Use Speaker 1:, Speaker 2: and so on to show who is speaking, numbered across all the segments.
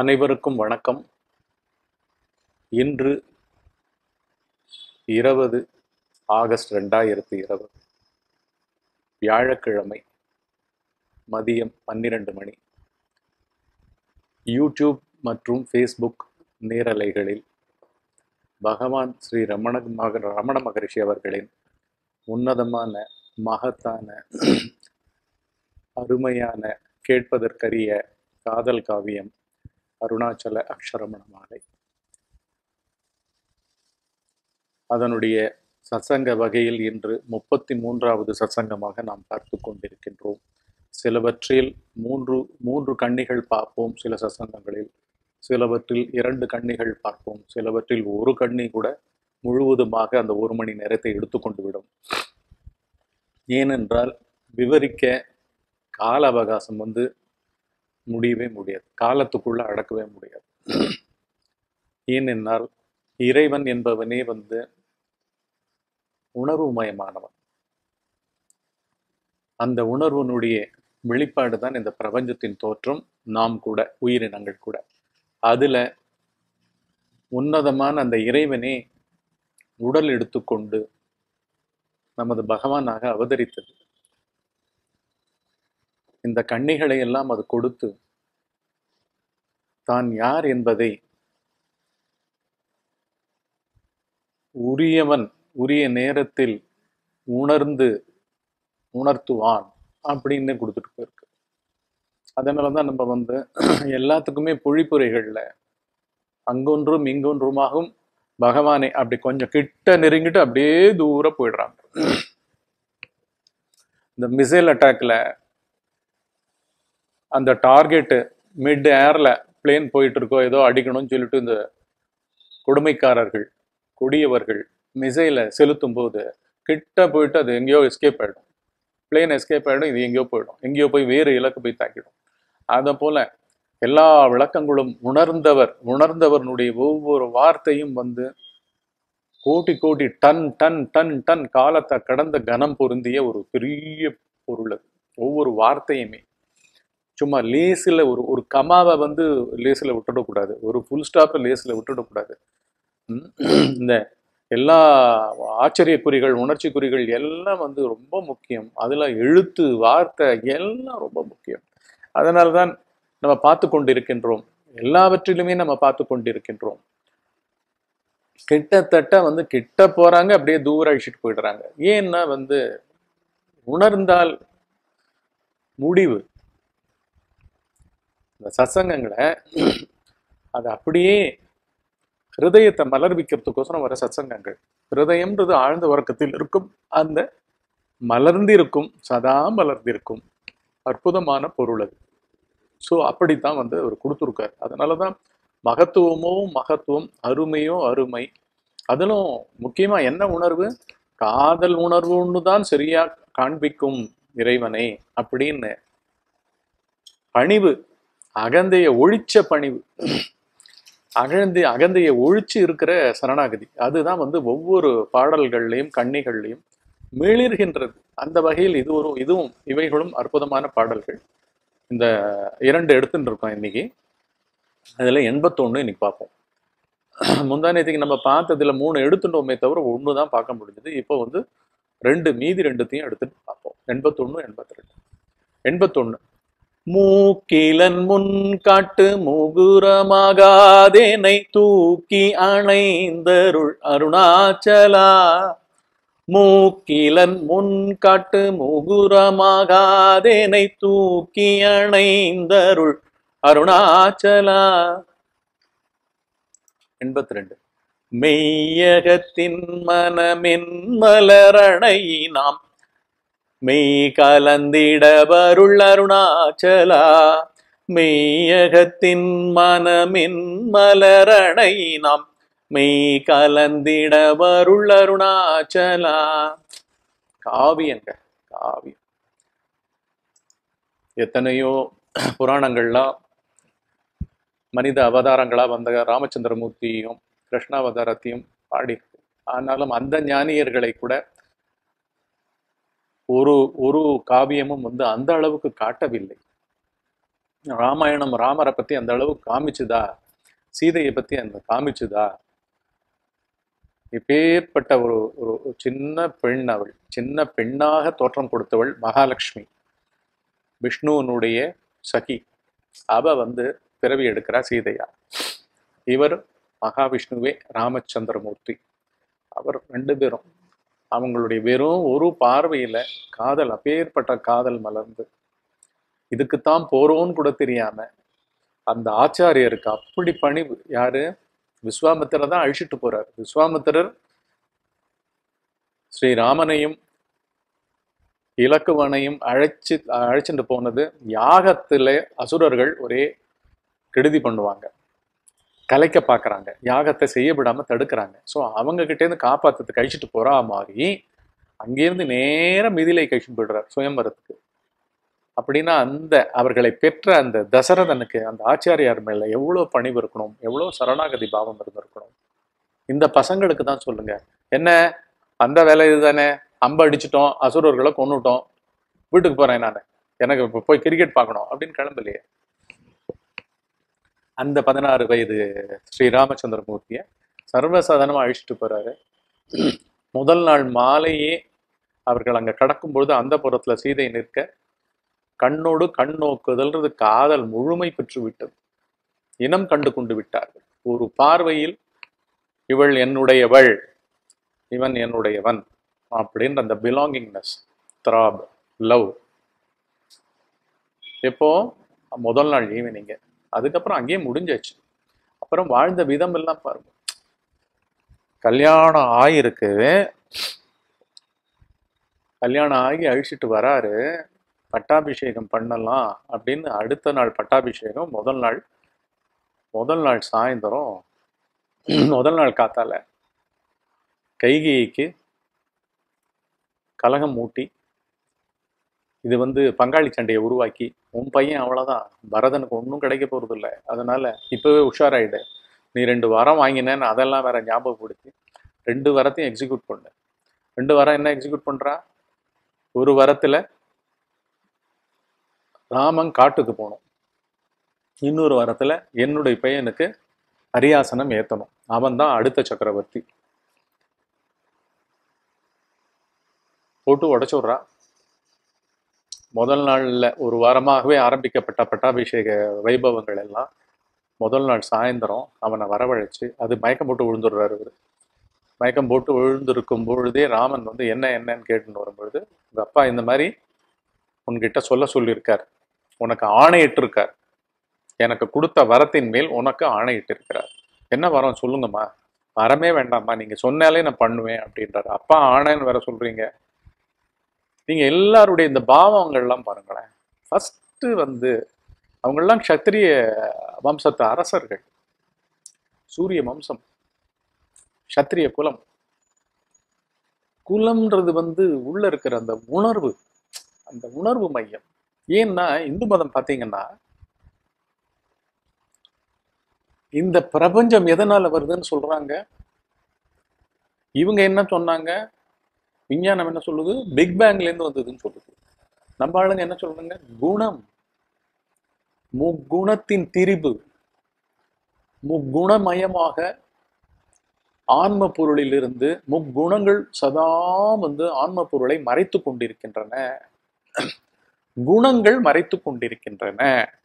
Speaker 1: அனைவருக்கும் வணக்கம் இன்று இருபது ஆகஸ்ட் ரெண்டாயிரத்தி இருபது வியாழக்கிழமை மதியம் பன்னிரண்டு மணி யூடியூப் மற்றும் ஃபேஸ்புக் நேரலைகளில் பகவான் ஸ்ரீ ரமண மக ரமண மகரிஷி அவர்களின் உன்னதமான மகத்தான அருமையான கேட்பதற்கரிய காதல் காவியம் அருணாச்சல அக்ஷரமண மாலை அதனுடைய சத்சங்க வகையில் இன்று முப்பத்தி மூன்றாவது சத்சங்கமாக நாம் பார்த்து கொண்டிருக்கின்றோம் சிலவற்றில் மூன்று மூன்று கண்ணிகள் பார்ப்போம் சில சத்சங்கங்களில் சிலவற்றில் இரண்டு கண்ணிகள் பார்ப்போம் சிலவற்றில் ஒரு கண்ணி கூட முழுவதுமாக அந்த ஒரு மணி நேரத்தை எடுத்துக்கொண்டு விடும் ஏனென்றால் விவரிக்க கால அவகாசம் வந்து முடியவே முடியாது காலத்துக்குள்ள அடக்கவே முடியாது ஏனென்றால் இறைவன் என்பவனே வந்து உணர்வுமயமானவன் அந்த உணர்வனுடைய வெளிப்பாடு தான் இந்த பிரபஞ்சத்தின் தோற்றம் நாம் கூட உயிரினங்கள் கூட அதுல உன்னதமான அந்த இறைவனே உடல் எடுத்துக்கொண்டு நமது பகவானாக அவதரித்தது இந்த கண்ணிகளை எல்லாம் அது கொடுத்து தான் யார் என்பதை உரியவன் உரிய நேரத்தில் உணர்ந்து உணர்த்துவான் அப்படின்னு கொடுத்துட்டு போயிருக்கு அதனால தான் நம்ம வந்து எல்லாத்துக்குமே பொழிப்புரைகள்ல அங்கொன்றும் இங்கொன்றுமாகவும் பகவானை அப்படி கொஞ்சம் கிட்ட நெருங்கிட்டு அப்படியே தூரம் போயிடுறாங்க இந்த மிசைல் அட்டாக்ல அந்த டார்கெட்டு மிட் ஏர்ல பிளேன் போயிட்டு இருக்கோ ஏதோ அடிக்கணும்னு சொல்லிட்டு இந்த கொடுமைக்காரர்கள் கொடியவர்கள் மிசைலை செலுத்தும் போது கிட்ட போயிட்டு அது எங்கேயோ எஸ்கேப் ஆயிடும் பிளேன் எஸ்கேப் ஆயிடும் இது எங்கேயோ போயிடும் எங்கேயோ போய் வேறு இலக்கு போய் தாக்கிடும் அதை போல எல்லா விளக்கங்களும் உணர்ந்தவர் உணர்ந்தவனுடைய ஒவ்வொரு வார்த்தையும் வந்து கோட்டி கோட்டி டன் டன் டன் டன் காலத்தை கடந்த கனம் பொருந்திய ஒரு பெரிய பொருள் அது ஒவ்வொரு வார்த்தையுமே சும்மா லேசில் ஒரு ஒரு கமாவை வந்து லேசில் விட்டுடக்கூடாது ஒரு ஃபுல் ஸ்டாப்பை லேசில் விட்டுடக்கூடாது ம், இந்த எல்லா ஆச்சரிய குறிகள் உணர்ச்சி குறிகள் எல்லாம் வந்து ரொம்ப முக்கியம் அதில் எழுத்து வார்த்தை எல்லாம் ரொம்ப முக்கியம் அதனால தான் நம்ம பார்த்து கொண்டிருக்கின்றோம் எல்லாவற்றிலுமே நம்ம பார்த்து கொண்டிருக்கின்றோம் கிட்டத்தட்ட வந்து கிட்ட போறாங்க அப்படியே தூரம் அழிச்சிட்டு போயிடுறாங்க ஏன்னா வந்து உணர்ந்தால் முடிவு இந்த சத்சங்கங்களை அது அப்படியே ஹிருதயத்தை மலர்விக்கிறதுக்கோசரம் வர சத்சங்கங்கள் ஹிருதயம்ன்றது ஆழ்ந்த உறக்கத்தில் இருக்கும் அந்த மலர்ந்திருக்கும் சதா மலர்ந்திருக்கும் அற்புதமான பொருள் அது ஸோ அப்படித்தான் வந்து அவர் கொடுத்துருக்காரு அதனால தான் மகத்துவமோ மகத்துவம் அருமையோ அருமை அதிலும் முக்கியமா என்ன உணர்வு காதல் உணர்வுன்னு தான் சரியா காண்பிக்கும் இறைவனை அப்படின்னு பணிவு அகந்தைய ஒழிச்ச பணிவு அகந்தை அகந்தைய ஒழிச்சு இருக்கிற சரணாகதி அதுதான் வந்து ஒவ்வொரு பாடல்கள்லையும் கண்ணிகள்லையும் மிளிர்கின்றது அந்த வகையில் இது ஒரு இதுவும் இவைகளும் அற்புதமான பாடல்கள் இந்த இரண்டு எடுத்துட்டு இருக்கோம் இன்னைக்கு அதுல எண்பத்தொன்னு இன்னைக்கு பார்ப்போம் முந்தானத்துக்கு நம்ம பார்த்ததுல மூணு எடுத்துட்டோமே தவிர ஒன்று தான் பார்க்க முடிஞ்சது இப்போ வந்து ரெண்டு மீதி ரெண்டுத்தையும் எடுத்துட்டு பார்ப்போம் எண்பத்தொன்னு எண்பத்தி ரெண்டு எண்பத்தொன்னு மூக்கிலன் முன் காட்டு முகுரமாகாதேனை தூக்கி அணைந்தருள் அருணாச்சலா மூக்கிலன் முன் காட்டு முகுரமாகாதேனை தூக்கி அணைந்தருள் அருணாச்சலா எண்பத்தி ரெண்டு மெய்யகத்தின் மனமென் மலரணை நாம் மெய் கலந்திடவருள் அருணாச்சலா மெய்யகத்தின் மனமின் மலரணை நாம் மெய் கலந்திடவருள் அருணாச்சலா காவியங்க காவியம் எத்தனையோ புராணங்கள்லாம் மனித அவதாரங்களா வந்த ராமச்சந்திரமூர்த்தியையும் கிருஷ்ணாவதாரத்தையும் பாடி ஆனாலும் அந்த ஞானியர்களை கூட ஒரு ஒரு காவியமும் வந்து அந்த அளவுக்கு காட்டவில்லை ராமாயணம் ராமரை பத்தி அந்த அளவு காமிச்சுதா சீதையை பத்தி அந்த காமிச்சுதா இப்பேற்பட்ட ஒரு ஒரு ஒரு சின்ன பெண் அவள் சின்ன பெண்ணாக தோற்றம் கொடுத்தவள் மகாலட்சுமி விஷ்ணுவனுடைய சகி அவ வந்து பிறவி எடுக்கிறா சீதையா இவர் மகாவிஷ்ணுவே ராமச்சந்திரமூர்த்தி அவர் ரெண்டு பேரும் அவங்களுடைய வெறும் ஒரு பார்வையில காதல் அப்பேற்பட்ட காதல் மலர்ந்து இதுக்குத்தான் போறோம்னு கூட தெரியாம அந்த ஆச்சாரியருக்கு அப்படி பணிவு யாரு விஸ்வாமித்திரர் தான் அழிச்சிட்டு போறார் விஸ்வாமித்திரர் ஸ்ரீராமனையும் இலக்குவனையும் அழைச்சு அழைச்சிட்டு போனது யாகத்துல அசுரர்கள் ஒரே கெடுதி பண்ணுவாங்க கலைக்க பார்க்கறாங்க யாகத்தை செய்ய விடாம தடுக்கிறாங்க ஸோ அவங்க கிட்ட இருந்து காப்பாத்துறதுக்கு கழிச்சிட்டு போறா மாதிரி அங்கேருந்து நேரா மிதிலை கழிச்சுட்டு போயிடுறார் சுயம்பரத்துக்கு அப்படின்னா அந்த அவர்களை பெற்ற அந்த தசரதனுக்கு அந்த ஆச்சாரியார் மேல எவ்வளவு பணிவு இருக்கணும் எவ்வளவு சரணாகதி பாவம் இருந்திருக்கணும் இந்த பசங்களுக்கு தான் சொல்லுங்க என்ன அந்த வேலை இதுதானே அம்பு அடிச்சிட்டோம் அசுரர்களை கொன்னுட்டோம் வீட்டுக்கு போறேன் நான் எனக்கு இப்ப போய் கிரிக்கெட் பார்க்கணும் அப்படின்னு கிளம்பலையே அந்த பதினாறு வயது ஸ்ரீராமச்சந்திரமூர்த்திய சர்வசாதாரணமா அழிச்சிட்டு போறாரு முதல் நாள் மாலையே அவர்கள் அங்க கடக்கும் பொழுது அந்த புறத்துல சீதை நிற்க கண்ணோடு கண் நோக்குதல்ன்றது காதல் முழுமை பெற்று விட்டது இனம் கண்டு கொண்டு விட்டார்கள் ஒரு பார்வையில் இவள் என்னுடையவள் இவன் என்னுடையவன் அப்படின்ற அந்த பிலாங்கிங்னஸ் த்ராப் லவ் எப்போ முதல் நாள் ஈவினிங்க அதுக்கப்புறம் அங்கேயே முடிஞ்சாச்சு அப்புறம் வாழ்ந்த விதம் எல்லாம் பாருங்க கல்யாணம் ஆயிருக்கு கல்யாணம் ஆகி அழிச்சிட்டு வராரு பட்டாபிஷேகம் பண்ணலாம் அப்படின்னு அடுத்த நாள் பட்டாபிஷேகம் முதல் நாள் முதல் நாள் சாயந்தரம் முதல் நாள் காத்தால கைகேயிக்கு கலகம் மூட்டி இது வந்து பங்காளி சண்டையை உருவாக்கி உன் பையன் அவ்வளவுதான் பரதனுக்கு ஒன்றும் கிடைக்க போறது இல்லை அதனால இப்பவே உஷாராயிடு நீ ரெண்டு வாரம் வாங்கினேன்னு அதெல்லாம் வேற ஞாபகப்படுத்தி ரெண்டு வாரத்தையும் எக்ஸிக்யூட் பண்ணு ரெண்டு வாரம் என்ன எக்ஸிக்யூட் பண்றா ஒரு வாரத்துல ராமன் காட்டுக்கு போகணும் இன்னொரு வாரத்துல என்னுடைய பையனுக்கு அரியாசனம் ஏத்தணும் அவன் தான் அடுத்த சக்கரவர்த்தி போட்டு உடச்சு விட்றா முதல் நாள்ல ஒரு வாரமாகவே ஆரம்பிக்கப்பட்ட பட்டாபிஷேக வைபவங்கள் எல்லாம் முதல் நாள் சாயந்தரம் அவனை வரவழைச்சு அது மயக்கம் போட்டு விழுந்துடுறாரு இவரு மயக்கம் போட்டு விழுந்திருக்கும் பொழுதே ராமன் வந்து என்ன என்னன்னு கேட்டுன்னு வரும்பொழுது உங்க அப்பா இந்த மாதிரி உன்கிட்ட சொல்ல சொல்லியிருக்கார் உனக்கு ஆணையிட்டிருக்கார் எனக்கு கொடுத்த வரத்தின் மேல் உனக்கு ஆணையிட்டு இருக்கிறார் என்ன வரம் சொல்லுங்கம்மா வரமே வேண்டாம்மா நீங்க சொன்னாலே நான் பண்ணுவேன் அப்படின்றாரு அப்பா ஆணைன்னு வேற சொல்றீங்க நீங்க எல்லாருடைய இந்த பாவங்கள்லாம் பாருங்களேன் ஃபர்ஸ்ட் வந்து அவங்கெல்லாம் க்ஷத்திரிய வம்சத்து அரசர்கள் சூரிய வம்சம் க்ஷத்திரிய குலம் குலம்ன்றது வந்து உள்ள இருக்கிற அந்த உணர்வு அந்த உணர்வு மையம் ஏன்னா இந்து மதம் பார்த்தீங்கன்னா இந்த பிரபஞ்சம் எதனால வருதுன்னு சொல்றாங்க இவங்க என்ன சொன்னாங்க விஞ்ஞானம் என்ன சொல்லுது பிக் பேங்க்ல இருந்து வந்ததுன்னு சொல்லுது நம்ம ஆளுங்க என்ன சொல்றாங்க குணம் முக்குணத்தின் திரிபு முக்குணமயமாக ஆன்ம பொருளிலிருந்து முக்குணங்கள் சதா வந்து ஆன்ம பொருளை மறைத்து கொண்டிருக்கின்றன குணங்கள் மறைத்து கொண்டிருக்கின்றன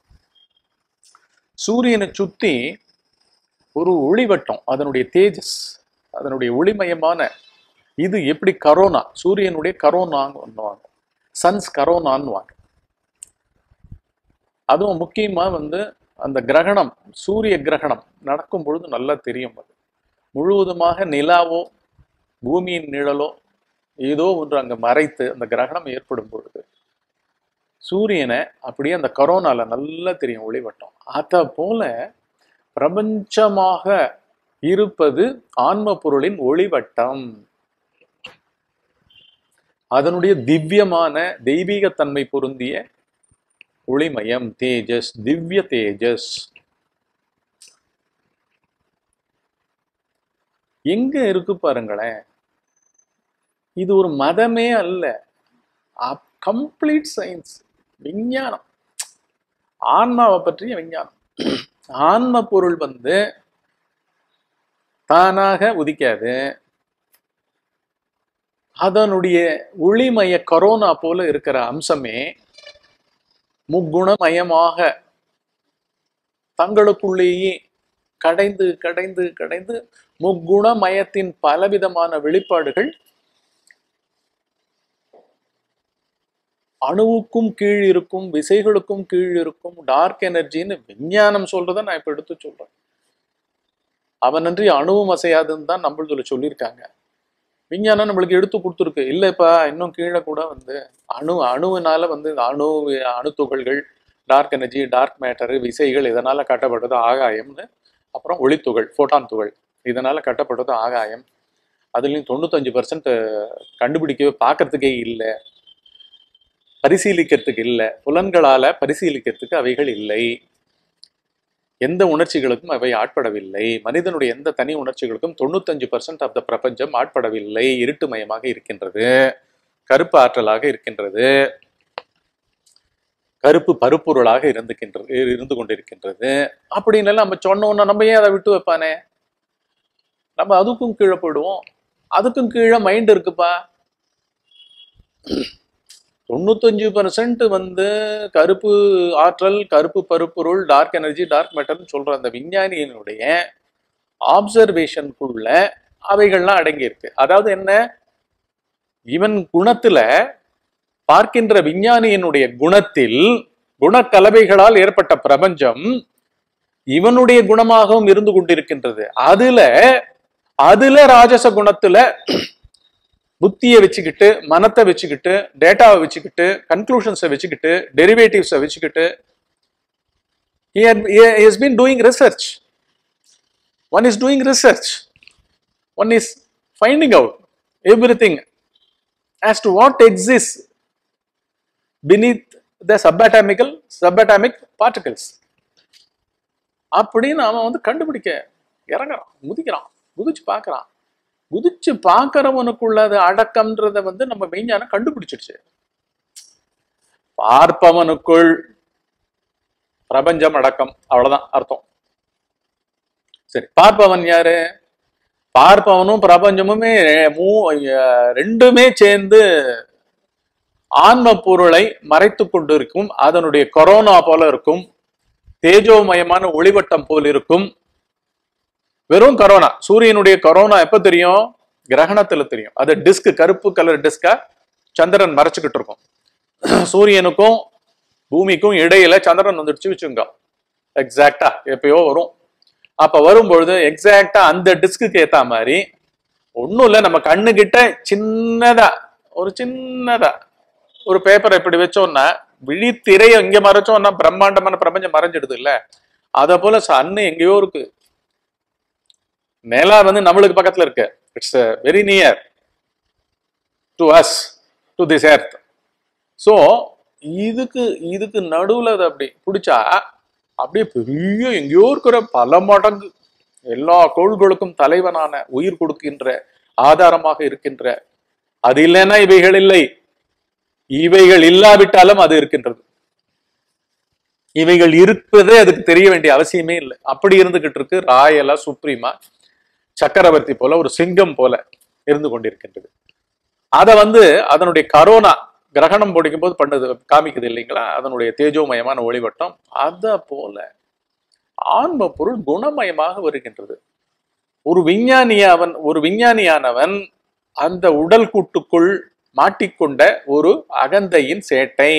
Speaker 1: சூரியனை சுத்தி ஒரு ஒளிவட்டம் அதனுடைய தேஜஸ் அதனுடைய ஒளிமயமான இது எப்படி கரோனா சூரியனுடைய கரோனான்னு சன்ஸ் கரோனான்னு அதுவும் முக்கியமா வந்து அந்த கிரகணம் சூரிய கிரகணம் நடக்கும் பொழுது நல்லா தெரியும் அது முழுவதுமாக நிலாவோ பூமியின் நிழலோ ஏதோ ஒன்று அங்க மறைத்து அந்த கிரகணம் ஏற்படும் பொழுது சூரியனை அப்படியே அந்த கரோனால நல்லா தெரியும் ஒளிவட்டம் அத போல பிரபஞ்சமாக இருப்பது ஆன்ம பொருளின் ஒளிவட்டம் அதனுடைய திவ்யமான தெய்வீகத்தன்மை பொருந்திய ஒளிமயம் தேஜஸ் திவ்ய தேஜஸ் எங்க இருக்கு பாருங்களேன் இது ஒரு மதமே அல்ல கம்ப்ளீட் சயின்ஸ் விஞ்ஞானம் ஆன்மாவை பற்றிய விஞ்ஞானம் ஆன்ம பொருள் வந்து தானாக உதிக்காது அதனுடைய ஒளிமய கரோனா போல இருக்கிற அம்சமே முக்குணமயமாக தங்களுக்குள்ளேயே கடைந்து கடைந்து கடைந்து முக்குணமயத்தின் பலவிதமான வெளிப்பாடுகள் அணுவுக்கும் கீழ் இருக்கும் விசைகளுக்கும் கீழ் இருக்கும் டார்க் எனர்ஜின்னு விஞ்ஞானம் சொல்றதை நான் இப்ப எடுத்து சொல்றேன் அவனன்றி அணுவும் அசையாதுன்னு தான் நம்மளதுல சொல்லியிருக்காங்க விஞ்ஞானம் நம்மளுக்கு எடுத்து கொடுத்துருக்கு இல்லைப்பா இன்னும் கீழே கூட வந்து அணு அணுவினால வந்து இந்த அணு அணு துகள்கள் டார்க் எனர்ஜி டார்க் மேட்டர் விசைகள் இதனால கட்டப்பட்டது ஆகாயம்னு அப்புறம் ஒளித்துகள் ஃபோட்டான் துகள் இதனால கட்டப்பட்டது ஆகாயம் அதுலேயும் தொண்ணூத்தஞ்சு பர்சன்ட் கண்டுபிடிக்கவே பார்க்கறதுக்கே இல்லை பரிசீலிக்கிறதுக்கு இல்லை புலன்களால பரிசீலிக்கிறதுக்கு அவைகள் இல்லை எந்த உணர்ச்சிகளுக்கும் அவை ஆட்படவில்லை மனிதனுடைய எந்த தனி உணர்ச்சிகளுக்கும் தொண்ணூத்தஞ்சு பர்சன்ட் ஆஃப் த பிரபஞ்சம் ஆட்படவில்லை இருட்டுமயமாக இருக்கின்றது கருப்பு ஆற்றலாக இருக்கின்றது கருப்பு பருப்பொருளாக இருந்துக்கின்றது இருந்து கொண்டிருக்கின்றது அப்படின்னு எல்லாம் நம்ம சொன்னோம்னா நம்ம ஏன் அதை விட்டு வைப்பானே நம்ம அதுக்கும் கீழே போயிடுவோம் அதுக்கும் கீழே மைண்ட் இருக்குப்பா தொண்ணூத்தஞ்சு பர்சன்ட் வந்து கருப்பு ஆற்றல் கருப்பு பருப்பொருள் டார்க் எனர்ஜி டார்க் மேட்டர்னு சொல்ற அந்த விஞ்ஞானியினுடைய ஆப்சர்வேஷனுக்குள்ள அவைகள்லாம் அடங்கி இருக்கு அதாவது என்ன இவன் குணத்துல பார்க்கின்ற விஞ்ஞானியினுடைய குணத்தில் குணக்கலவைகளால் ஏற்பட்ட பிரபஞ்சம் இவனுடைய குணமாகவும் இருந்து கொண்டிருக்கின்றது அதுல அதுல ராஜச குணத்துல புத்தியை வச்சுக்கிட்டு மனத்தை வச்சுக்கிட்டு டேட்டாவை வச்சுக்கிட்டு கன்க்ளூஷன்ஸை வச்சுக்கிட்டு டெரிவேட்டிவ்ஸை வச்சுக்கிட்டு he had he has been doing research one is doing research one is finding out everything as to what exists beneath the subatomical subatomic particles அப்படின்னு அவன் வந்து கண்டுபிடிக்க இறங்குறான் முதிக்கிறான் குதிச்சு பார்க்கறான் குதிச்சு பார்க்கறவனுக்குள்ள அது அடக்கம்ன்றத வந்து நம்ம மெய்ஞானம் கண்டுபிடிச்சிடுச்சு பார்ப்பவனுக்குள் பிரபஞ்சம் அடக்கம் அவ்வளவுதான் அர்த்தம் சரி பார்ப்பவன் யாரு பார்ப்பவனும் பிரபஞ்சமுமே மூ அஹ் ரெண்டுமே சேர்ந்து ஆன்ம பொருளை மறைத்து கொண்டிருக்கும் அதனுடைய கொரோனா போல இருக்கும் தேஜோமயமான ஒளிவட்டம் போல் இருக்கும் வெறும் கரோனா சூரியனுடைய கரோனா எப்ப தெரியும் கிரகணத்துல தெரியும் அது டிஸ்க் கருப்பு கலர் டிஸ்கா சந்திரன் மறைச்சுக்கிட்டு இருக்கும் சூரியனுக்கும் பூமிக்கும் இடையில சந்திரன் வந்துடுச்சு வச்சுங்க எக்ஸாக்டா எப்பயோ வரும் அப்ப வரும்பொழுது எக்ஸாக்டா அந்த டிஸ்க்கு ஏத்த மாதிரி ஒண்ணும் இல்ல நம்ம கண்ணு கிட்ட சின்னதா ஒரு சின்னதா ஒரு பேப்பர் இப்படி வச்சோம்னா விழித்திரைய இங்க மறைச்சோம்னா பிரம்மாண்டமான பிரபஞ்சம் மறைஞ்சிடுது இல்ல அத போல சன்னு எங்கேயோ இருக்கு நிலா வந்து நம்மளுக்கு பக்கத்துல இருக்கு it's very near to us to this earth so இதுக்கு இதுக்கு நடுவுல அதை அப்படி பிடிச்சா அப்படியே பெரிய எங்கேயோ இருக்கிற பல மடங்கு எல்லா கோள்களுக்கும் தலைவனான உயிர் கொடுக்கின்ற ஆதாரமாக இருக்கின்ற அது இல்லைன்னா இவைகள் இல்லை இவைகள் இல்லாவிட்டாலும் அது இருக்கின்றது இவைகள் இருப்பதே அதுக்கு தெரிய வேண்டிய அவசியமே இல்லை அப்படி இருந்துகிட்டு இருக்கு ராயலா சுப்ரீமா சக்கரவர்த்தி போல ஒரு சிங்கம் போல இருந்து கொண்டிருக்கின்றது அதை வந்து அதனுடைய கரோனா கிரகணம் பிடிக்கும் போது பண்ணது காமிக்குது இல்லைங்களா அதனுடைய தேஜோமயமான ஒளிவட்டம் அத போல ஆன்ம பொருள் குணமயமாக வருகின்றது ஒரு விஞ்ஞானி அவன் ஒரு விஞ்ஞானியானவன் அந்த உடல் கூட்டுக்குள் மாட்டிக்கொண்ட ஒரு அகந்தையின் சேட்டை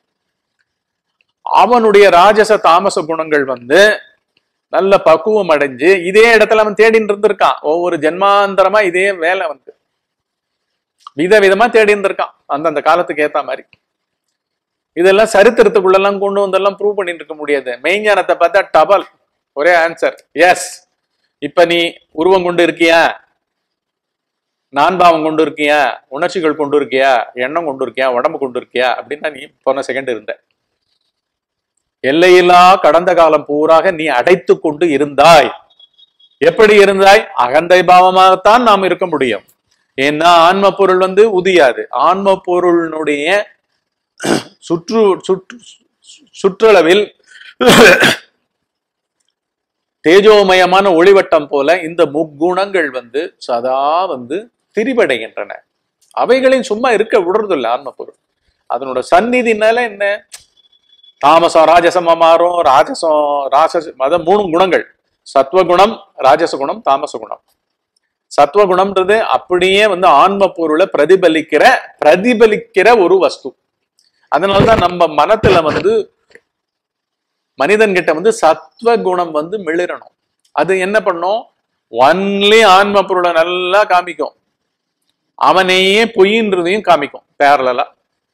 Speaker 1: அவனுடைய ராஜச தாமச குணங்கள் வந்து நல்ல பக்குவம் அடைஞ்சு இதே இடத்துல அவன் தேடின்னு இருந்திருக்கான் ஒவ்வொரு ஜென்மாந்தரமா இதே வேலை வந்து விதவிதமா தேடி இருந்திருக்கான் அந்தந்த காலத்துக்கு ஏத்த மாதிரி இதெல்லாம் சரித்திரத்துக்குள்ளெல்லாம் கொண்டு வந்தெல்லாம் ப்ரூவ் பண்ணிட்டு இருக்க முடியாது மெய்ஞானத்தை பார்த்தா டபல் ஒரே ஆன்சர் எஸ் இப்ப நீ உருவம் கொண்டு இருக்கியா நான்பாவம் கொண்டு இருக்கியா உணர்ச்சிகள் கொண்டு இருக்கியா எண்ணம் கொண்டு இருக்கியா உடம்பு கொண்டு இருக்கியா அப்படின்னா நீ போன செகண்ட் இருந்த எல்லையில்லா கடந்த காலம் பூராக நீ அடைத்து கொண்டு இருந்தாய் எப்படி இருந்தாய் அகந்தை பாவமாகத்தான் நாம் இருக்க முடியும் ஏன்னா ஆன்ம பொருள் வந்து உதியாது ஆன்ம பொருளினுடைய சுற்று சுற்று சுற்றளவில் தேஜோமயமான ஒளிவட்டம் போல இந்த முக்குணங்கள் வந்து சதா வந்து திரிவடைகின்றன அவைகளையும் சும்மா இருக்க விடுறதில்ல ஆன்ம பொருள் அதனோட சந்நிதினால என்ன தாமசம் ராஜசமா மாறும் ராஜசம் ராசஸ் அதான் மூணு குணங்கள் சத்வகுணம் ராஜச குணம் தாமச குணம் சத்வகுணம்ன்றது அப்படியே வந்து ஆன்ம பொருளை பிரதிபலிக்கிற பிரதிபலிக்கிற ஒரு வஸ்து அதனாலதான் நம்ம மனத்துல வந்து மனிதன் கிட்ட வந்து சத்வ குணம் வந்து மிளிரணும் அது என்ன பண்ணும் ஒன்லி ஆன்ம பொருளை நல்லா காமிக்கும் அவனையே பொய்ன்றதையும் காமிக்கும் பேரலா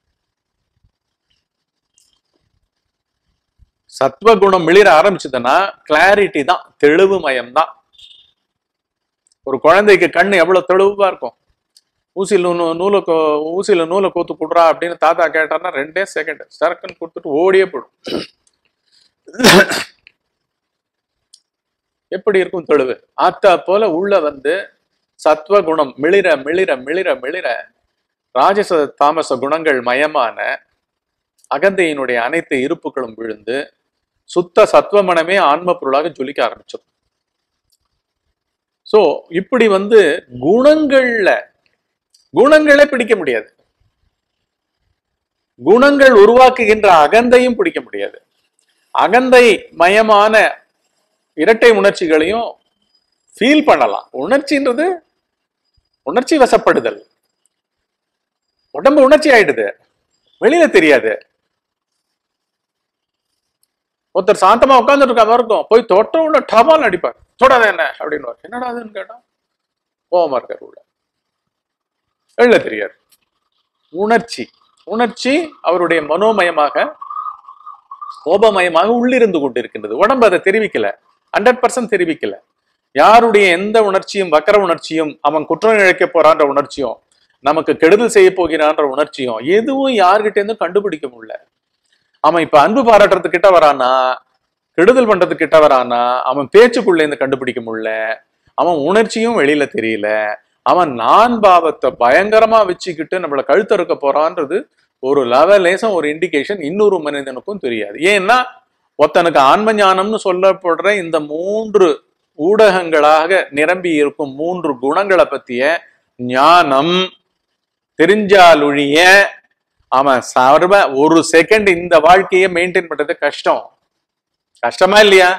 Speaker 1: சத்வகுணம் மிளிர ஆரம்பிச்சதுன்னா கிளாரிட்டி தான் தெளிவு மயம் தான் ஒரு குழந்தைக்கு கண்ணு எவ்வளவு தெளிவா இருக்கும் ஊசியில் நூ நூலை கோ ஊசியில நூலை கோத்து குடுறா அப்படின்னு தாத்தா கேட்டார்னா ரெண்டே செகண்ட் சரக்குன்னு கொடுத்துட்டு ஓடியே போயிடும் எப்படி இருக்கும் தெளிவு ஆத்தா போல உள்ள வந்து சத்வகுணம் மிளிர மிளிர மிளிர மிளிர ராஜச தாமச குணங்கள் மயமான அகந்தையினுடைய அனைத்து இருப்புகளும் விழுந்து சுத்த சத்வமனமே ஆன்ம பொருளாக ஜொலிக்க ஆரம்பிச்சது சோ இப்படி வந்து குணங்கள்ல குணங்களே பிடிக்க முடியாது குணங்கள் உருவாக்குகின்ற அகந்தையும் பிடிக்க முடியாது அகந்தை மயமான இரட்டை உணர்ச்சிகளையும் ஃபீல் பண்ணலாம் உணர்ச்சின்றது உணர்ச்சி வசப்படுதல் உடம்பு உணர்ச்சி ஆயிடுது வெளியில தெரியாது ஒருத்தர் சாந்தமா உட்கார்ந்துட்டு இருக்க மாதிரி இருக்கும் போய் தொட்ட உள்ள டபால் அடிப்பார் தொடாத என்ன அப்படின்னு என்னடா அதுன்னு கேட்டா கோவமா இருக்காரு உள்ள வெளில தெரியாது உணர்ச்சி உணர்ச்சி அவருடைய மனோமயமாக கோபமயமாக உள்ளிருந்து கொண்டிருக்கின்றது உடம்பு அதை தெரிவிக்கல ஹண்ட்ரட் பர்சன்ட் தெரிவிக்கல யாருடைய எந்த உணர்ச்சியும் வக்கர உணர்ச்சியும் அவன் குற்றம் இழைக்க போறான்ற உணர்ச்சியும் நமக்கு கெடுதல் செய்ய போகிறான்ற உணர்ச்சியும் எதுவும் யார்கிட்ட இருந்தும் கண்டுபிடிக்க முடியல அவன் இப்ப அன்பு பாராட்டுறதுக்கு கிட்ட வரானா கெடுதல் பண்றதுக்கு கிட்ட வரானா அவன் பேச்சுக்குள்ள இருந்து கண்டுபிடிக்க முடியல அவன் உணர்ச்சியும் வெளியில தெரியல அவன் நான் பாவத்தை பயங்கரமா வச்சுக்கிட்டு நம்மள கழுத்தறுக்க போறான்றது ஒரு லெவலேசம் ஒரு இண்டிகேஷன் இன்னொரு மனிதனுக்கும் தெரியாது ஏன்னா ஒருத்தனுக்கு ஆன்ம ஞானம்னு சொல்லப்படுற இந்த மூன்று ஊடகங்களாக நிரம்பி இருக்கும் மூன்று குணங்களை பத்திய ஞானம் தெரிஞ்சாலொழிய அவன் சர்வ ஒரு செகண்ட் இந்த வாழ்க்கையை மெயின்டைன் பண்றது கஷ்டம் கஷ்டமா இல்லையா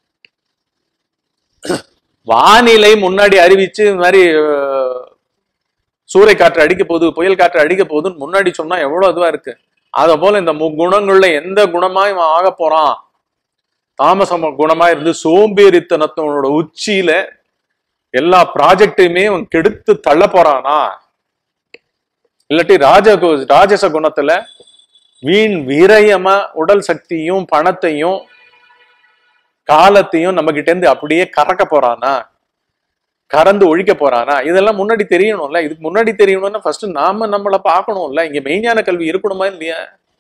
Speaker 1: வானிலை முன்னாடி அறிவிச்சு இந்த மாதிரி அஹ், சூறை காற்று அடிக்க போகுது புயல் காற்று அடிக்க போகுதுன்னு முன்னாடி சொன்னா எவ்வளவு இதுவா இருக்கு அத போல இந்த முக்குணங்கள்ல எந்த குணமா இவன் ஆக போறான் தாமசம குணமா இருந்து சோம்பேறித்தனத்தனோட உச்சியில எல்லா ப்ராஜெக்டையுமே அவன் கெடுத்து தள்ள போறானா இல்லாட்டி ராஜ ராஜச குணத்துல வீண் வீரயமா உடல் சக்தியும் பணத்தையும் காலத்தையும் நம்ம கிட்ட இருந்து அப்படியே கறக்க போறானா கறந்து ஒழிக்க போறானா இதெல்லாம் முன்னாடி தெரியணும்ல இதுக்கு முன்னாடி தெரியணும்னா ஃபர்ஸ்ட் நாம நம்மள பார்க்கணும்ல இங்க மெய்ஞான கல்வி இருக்கணுமா இல்லையா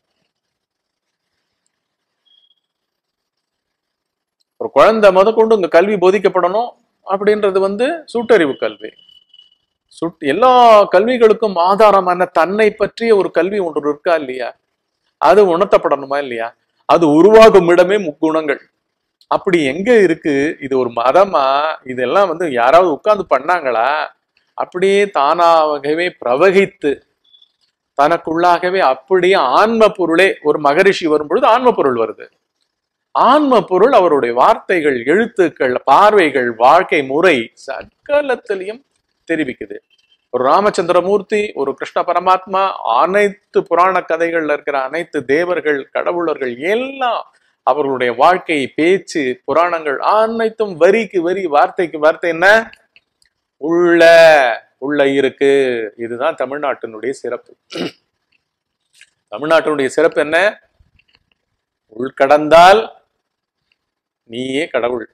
Speaker 1: ஒரு குழந்தை முத கொண்டு இங்க கல்வி போதிக்கப்படணும் அப்படின்றது வந்து சுட்டறிவு கல்வி சுட் எல்லா கல்விகளுக்கும் ஆதாரமான தன்னை பற்றிய ஒரு கல்வி ஒன்று இருக்கா இல்லையா அது உணர்த்தப்படணுமா இல்லையா அது உருவாகும் இடமே முக்குணங்கள் அப்படி எங்க இருக்கு இது ஒரு மதமா இதெல்லாம் வந்து யாராவது உட்கார்ந்து பண்ணாங்களா அப்படியே தானாகவே பிரவகித்து தனக்குள்ளாகவே அப்படியே ஆன்ம பொருளே ஒரு மகரிஷி வரும் பொழுது ஆன்ம பொருள் வருது ஆன்ம பொருள் அவருடைய வார்த்தைகள் எழுத்துக்கள் பார்வைகள் வாழ்க்கை முறை சகலத்திலையும் தெரிவிக்குது ஒரு ராமச்சந்திரமூர்த்தி ஒரு கிருஷ்ண பரமாத்மா அனைத்து புராண கதைகள்ல இருக்கிற அனைத்து தேவர்கள் கடவுளர்கள் எல்லாம் அவர்களுடைய வாழ்க்கை பேச்சு புராணங்கள் அனைத்தும் வரிக்கு வரி வார்த்தைக்கு வார்த்தை என்ன உள்ள உள்ள இருக்கு இதுதான் தமிழ்நாட்டினுடைய சிறப்பு தமிழ்நாட்டினுடைய சிறப்பு என்ன உள்கடந்தால் நீயே கடவுள்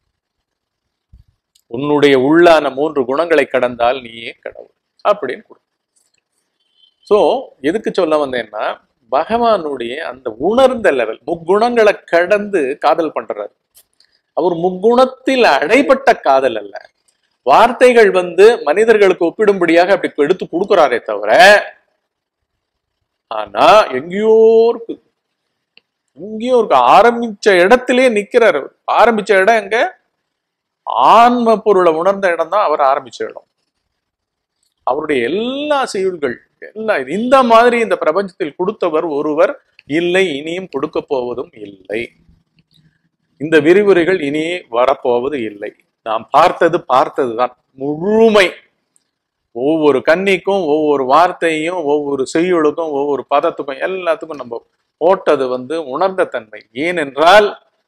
Speaker 1: உன்னுடைய உள்ளான மூன்று குணங்களை கடந்தால் நீயே கடவுள் அப்படின்னு கொடு சோ எதுக்கு சொல்ல வந்தேன்னா பகவானுடைய அந்த உணர்ந்த லெவல் முக்குணங்களை கடந்து காதல் பண்றாரு அவர் முக்குணத்தில் அடைபட்ட காதல் அல்ல வார்த்தைகள் வந்து மனிதர்களுக்கு ஒப்பிடும்படியாக அப்படி எடுத்து கொடுக்குறாரே தவிர ஆனா எங்கேயோ இருக்கு இங்கேயும் இருக்கு ஆரம்பிச்ச இடத்திலே நிக்கிறாரு அவர். ஆரம்பிச்ச இடம் எங்க ஆன்ம பொருளை உணர்ந்த இடம் தான் அவர் ஆரம்பிச்ச இடம் அவருடைய எல்லா செய்யுள்கள் எல்லா இது- இந்த மாதிரி இந்த பிரபஞ்சத்தில் கொடுத்தவர் ஒருவர் இல்லை இனியும் கொடுக்க போவதும் இல்லை இந்த விரிவுரைகள் இனி வரப்போவது இல்லை நாம் பார்த்தது பார்த்ததுதான் முழுமை ஒவ்வொரு கன்னிக்கும் ஒவ்வொரு வார்த்தையும் ஒவ்வொரு செய்யுளுக்கும் ஒவ்வொரு பதத்துக்கும் எல்லாத்துக்கும் நம்ம போட்டது வந்து உணர்ந்த தன்மை ஏனென்றால்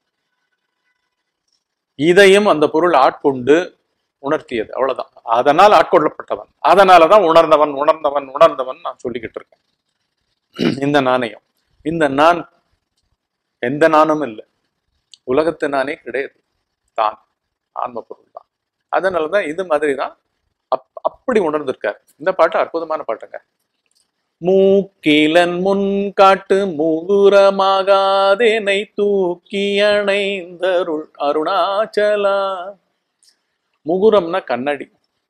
Speaker 1: இதையும் அந்த பொருள் ஆட்கொண்டு உணர்த்தியது அவ்வளவுதான் அதனால் ஆட்கொள்ளப்பட்டவன் அதனாலதான் உணர்ந்தவன் உணர்ந்தவன் உணர்ந்தவன் நான் சொல்லிக்கிட்டு இருக்கேன் இந்த நாணயம் இந்த நான் எந்த நானும் இல்லை உலகத்து நானே கிடையாது தான் ஆன்ம பொருள் தான் அதனாலதான் இது மாதிரி தான் அப் அப்படி உணர்ந்திருக்காரு இந்த பாட்டு அற்புதமான பாட்டுங்க மூக்கிலன் முன் காட்டு முகுரமாகாதேனை தூக்கி அணைந்தருள் அருணாச்சலா முகுரம்னா கண்ணாடி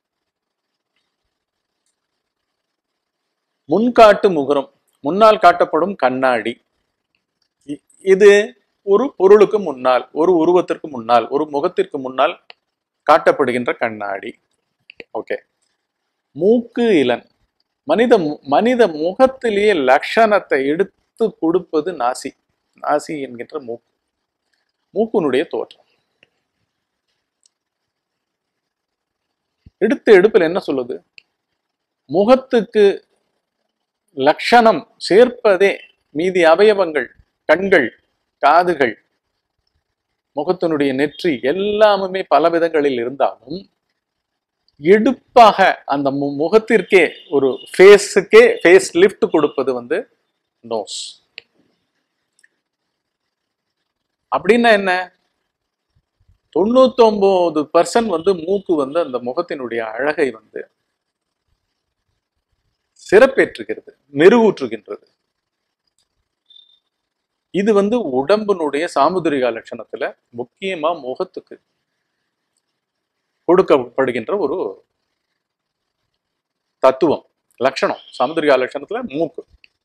Speaker 1: முன்காட்டு முகுரம் முன்னால் காட்டப்படும் கண்ணாடி இ- இது ஒரு பொருளுக்கு முன்னால் ஒரு உருவத்திற்கு முன்னால் ஒரு முகத்திற்கு முன்னால் காட்டப்படுகின்ற கண்ணாடி ஓகே மூக்கு இலன் மனித மு- மனித முகத்திலேயே லட்சணத்தை எடுத்து கொடுப்பது நாசி நாசி என்கின்ற மூக்கு மூக்குனுடைய தோற்றம் எடுத்த எடுப்பில் என்ன சொல்லுது முகத்துக்கு லட்சணம் சேர்ப்பதே மீதி அவயவங்கள் கண்கள் காதுகள் முகத்தினுடைய நெற்றி எல்லாமுமே பல விதங்களில் இருந்தாலும் எடுப்பாக அந்த மு- முகத்திற்கே ஒரு ஃபேஸுக்கே ஃபேஸ் லிஃப்ட் கொடுப்பது வந்து நோஸ் அப்படின்னா என்ன தொண்ணூத்தொன்பது பர்சன்ட் வந்து மூக்கு வந்து அந்த முகத்தினுடைய அழகை வந்து சிறப்பேற்றுகிறது மெருகூற்றுகின்றது இது வந்து உடம்பினுடைய சாமுதிரிகா லட்சணத்துல முக்கியமா முகத்துக்கு கொடுக்கப்படுகின்ற ஒரு தத்துவம் லட்சணம் சாமுதிரிகா லட்சணத்துல மூக்கு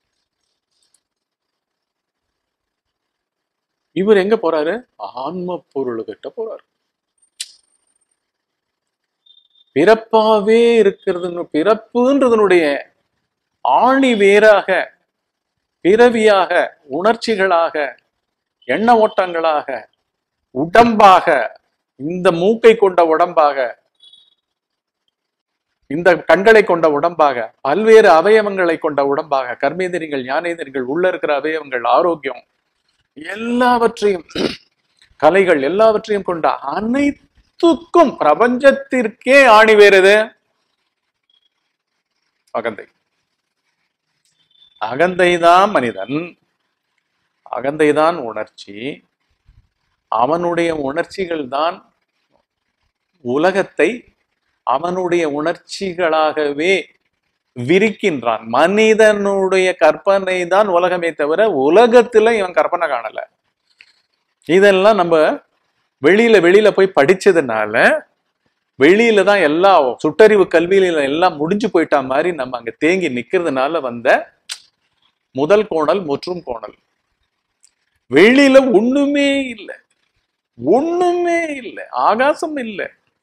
Speaker 1: இவர் எங்க போறாரு ஆன்ம பொருளுகிட்ட போறாரு பிறப்பாவே இருக்கிறது பிறப்புன்றதனுடைய ஆணி வேறாக பிறவியாக உணர்ச்சிகளாக எண்ண ஓட்டங்களாக உடம்பாக இந்த மூக்கை கொண்ட உடம்பாக இந்த கண்களை கொண்ட உடம்பாக பல்வேறு அவயவங்களை கொண்ட உடம்பாக கர்மேந்திரியங்கள் ஞானேந்திரியங்கள் உள்ள இருக்கிற அவயவங்கள் ஆரோக்கியம் எல்லாவற்றையும் கலைகள் எல்லாவற்றையும் கொண்ட அனைத்துக்கும் பிரபஞ்சத்திற்கே ஆணி வேறுது அகந்தை அகந்தைதான் மனிதன் அகந்தைதான் உணர்ச்சி அவனுடைய உணர்ச்சிகள் தான் உலகத்தை அவனுடைய உணர்ச்சிகளாகவே விரிக்கின்றான் மனிதனுடைய கற்பனை தான் உலகமே தவிர உலகத்துல இவன் கற்பனை காணல இதெல்லாம் நம்ம வெளியில வெளியில போய் படிச்சதுனால வெளியில தான் எல்லா சுட்டறிவு கல்வியில எல்லாம் முடிஞ்சு போயிட்டா மாதிரி நம்ம அங்க தேங்கி நிக்கிறதுனால வந்த முதல் கோணல் முற்றும் கோணல் வெளியில ஒண்ணுமே இல்லை ஒண்ணுமே இல்லை ஆகாசம் இல்லை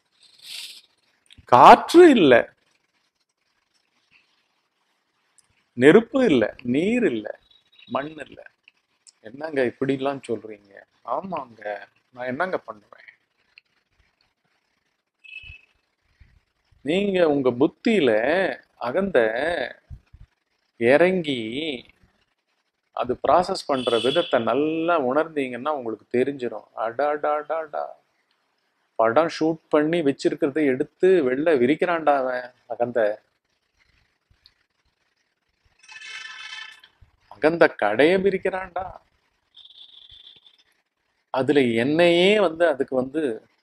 Speaker 1: காற்று இல்லை நெருப்பு இல்லை நீர் இல்லை மண் இல்லை என்னங்க இப்படிலாம் சொல்றீங்க ஆமாங்க நான் என்னங்க பண்ணுவேன் நீங்க உங்க புத்தியில அகந்த இறங்கி அது ப்ராசஸ் பண்ற விதத்தை நல்லா உணர்ந்தீங்கன்னா உங்களுக்கு தெரிஞ்சிடும் அடாடாடாடா படம் ஷூட் பண்ணி வச்சிருக்கிறத எடுத்து வெளில விரிக்கிறான்டா அவன் அகந்த அகந்த கடையை விரிக்கிறான்டா அதுல என்னையே வந்து அதுக்கு வந்து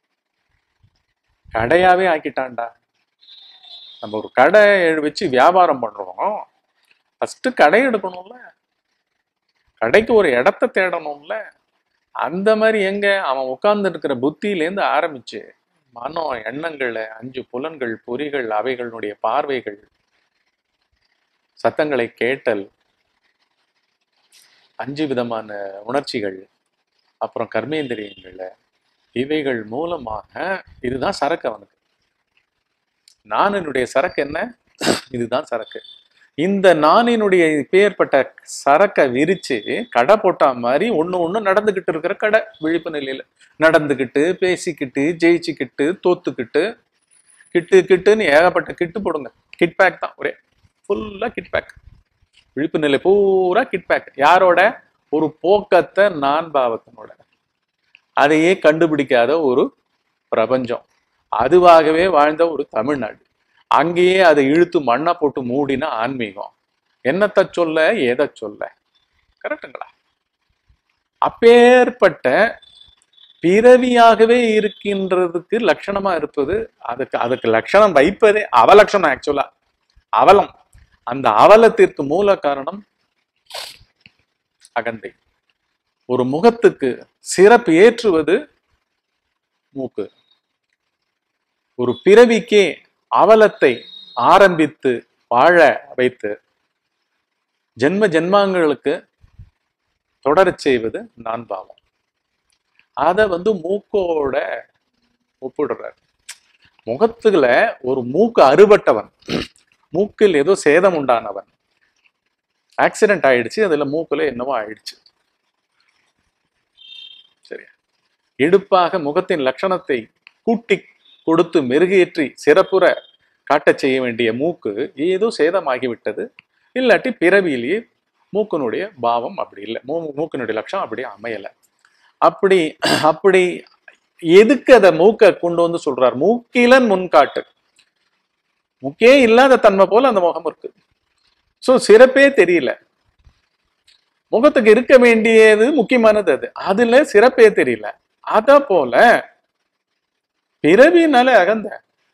Speaker 1: கடையாவே ஆக்கிட்டான்டா நம்ம ஒரு கடை வச்சு வியாபாரம் பண்றோம் ஃபர்ஸ்ட் கடை எடுக்கணும்ல கடைக்கு ஒரு இடத்த தேடணும்ல அந்த மாதிரி எங்க அவன் உட்கார்ந்து இருக்கிற புத்தியிலேருந்து ஆரம்பிச்சு மனம் எண்ணங்கள் அஞ்சு புலன்கள் பொறிகள் அவைகளுடைய பார்வைகள் சத்தங்களை கேட்டல் அஞ்சு விதமான உணர்ச்சிகள் அப்புறம் கர்மேந்திரியங்கள்ல உணர்ச்சிகள் அப்புறம் கர்மேந்திரியங்கள்ல இவைகள் மூலமாக இதுதான் சரக்கு அவனுக்கு நானினுடைய சரக்கு என்ன இதுதான் சரக்கு இந்த நானினுடைய பேர்பட்ட சரக்கை விரிச்சு கடை போட்டா மாதிரி ஒண்ணு ஒண்ணு நடந்துகிட்டு இருக்கிற கடை விழிப்பு நிலையில நடந்துகிட்டு பேசிக்கிட்டு ஜெயிச்சுக்கிட்டு தோத்துக்கிட்டு கிட்டு கிட்டுன்னு ஏகப்பட்ட கிட்டு போடுங்க கிட் பேக் தான் ஒரே ஃபுல்லா கிட் பேக் விழிப்பு நிலை பூரா கிட் பேக் யாரோட ஒரு போக்கத்தை நான் பாவத்தினோட அதையே கண்டுபிடிக்காத ஒரு பிரபஞ்சம் அதுவாகவே வாழ்ந்த ஒரு தமிழ்நாடு அங்கேயே அதை இழுத்து மண்ணை போட்டு மூடின ஆன்மீகம் என்னத்தை சொல்ல எதை சொல்ல கரெக்டுங்களா அப்பேற்பட்ட பிறவியாகவே இருக்கின்றதுக்கு லட்சணமா இருப்பது அதுக்கு அதுக்கு லட்சணம் வைப்பதே அவலட்சணம் ஆக்சுவலா அவலம் அந்த அவலத்திற்கு மூல காரணம் அகந்தை ஒரு முகத்துக்கு சிறப்பு ஏற்றுவது மூக்கு ஒரு பிறவிக்கே அவலத்தை ஆரம்பித்து வாழ வைத்து ஜென்ம ஜென்மாங்களுக்கு தொடரச் செய்வது நான் பாவம் அதை வந்து மூக்கோட ஒப்பிடுறார் முகத்துல ஒரு மூக்கு அறுபட்டவன் மூக்கில் ஏதோ சேதம் உண்டானவன் ஆக்சிடென்ட் ஆயிடுச்சு அதுல மூக்குல என்னவோ ஆயிடுச்சு சரியா எடுப்பாக முகத்தின் லட்சணத்தை கூட்டி கொடுத்து மெருகேற்றி சிறப்புற காட்டச் செய்ய வேண்டிய மூக்கு ஏதோ சேதமாகிவிட்டது இல்லாட்டி பிறவியிலேயே மூக்கினுடைய பாவம் அப்படி இல்லை மூ மூக்கினுடைய லட்சணம் அப்படி அமையல அப்படி அப்படி எதுக்கு அதை மூக்கை கொண்டு வந்து சொல்றார் மூக்கிலன் முன்காட்டு முக்கே இல்லாத தன்மை போல அந்த முகம் இருக்கு சோ சிறப்பே தெரியல முகத்துக்கு இருக்க வேண்டியது முக்கியமானது அது அதுல சிறப்பே தெரியல அத போல பிறவினால அகந்த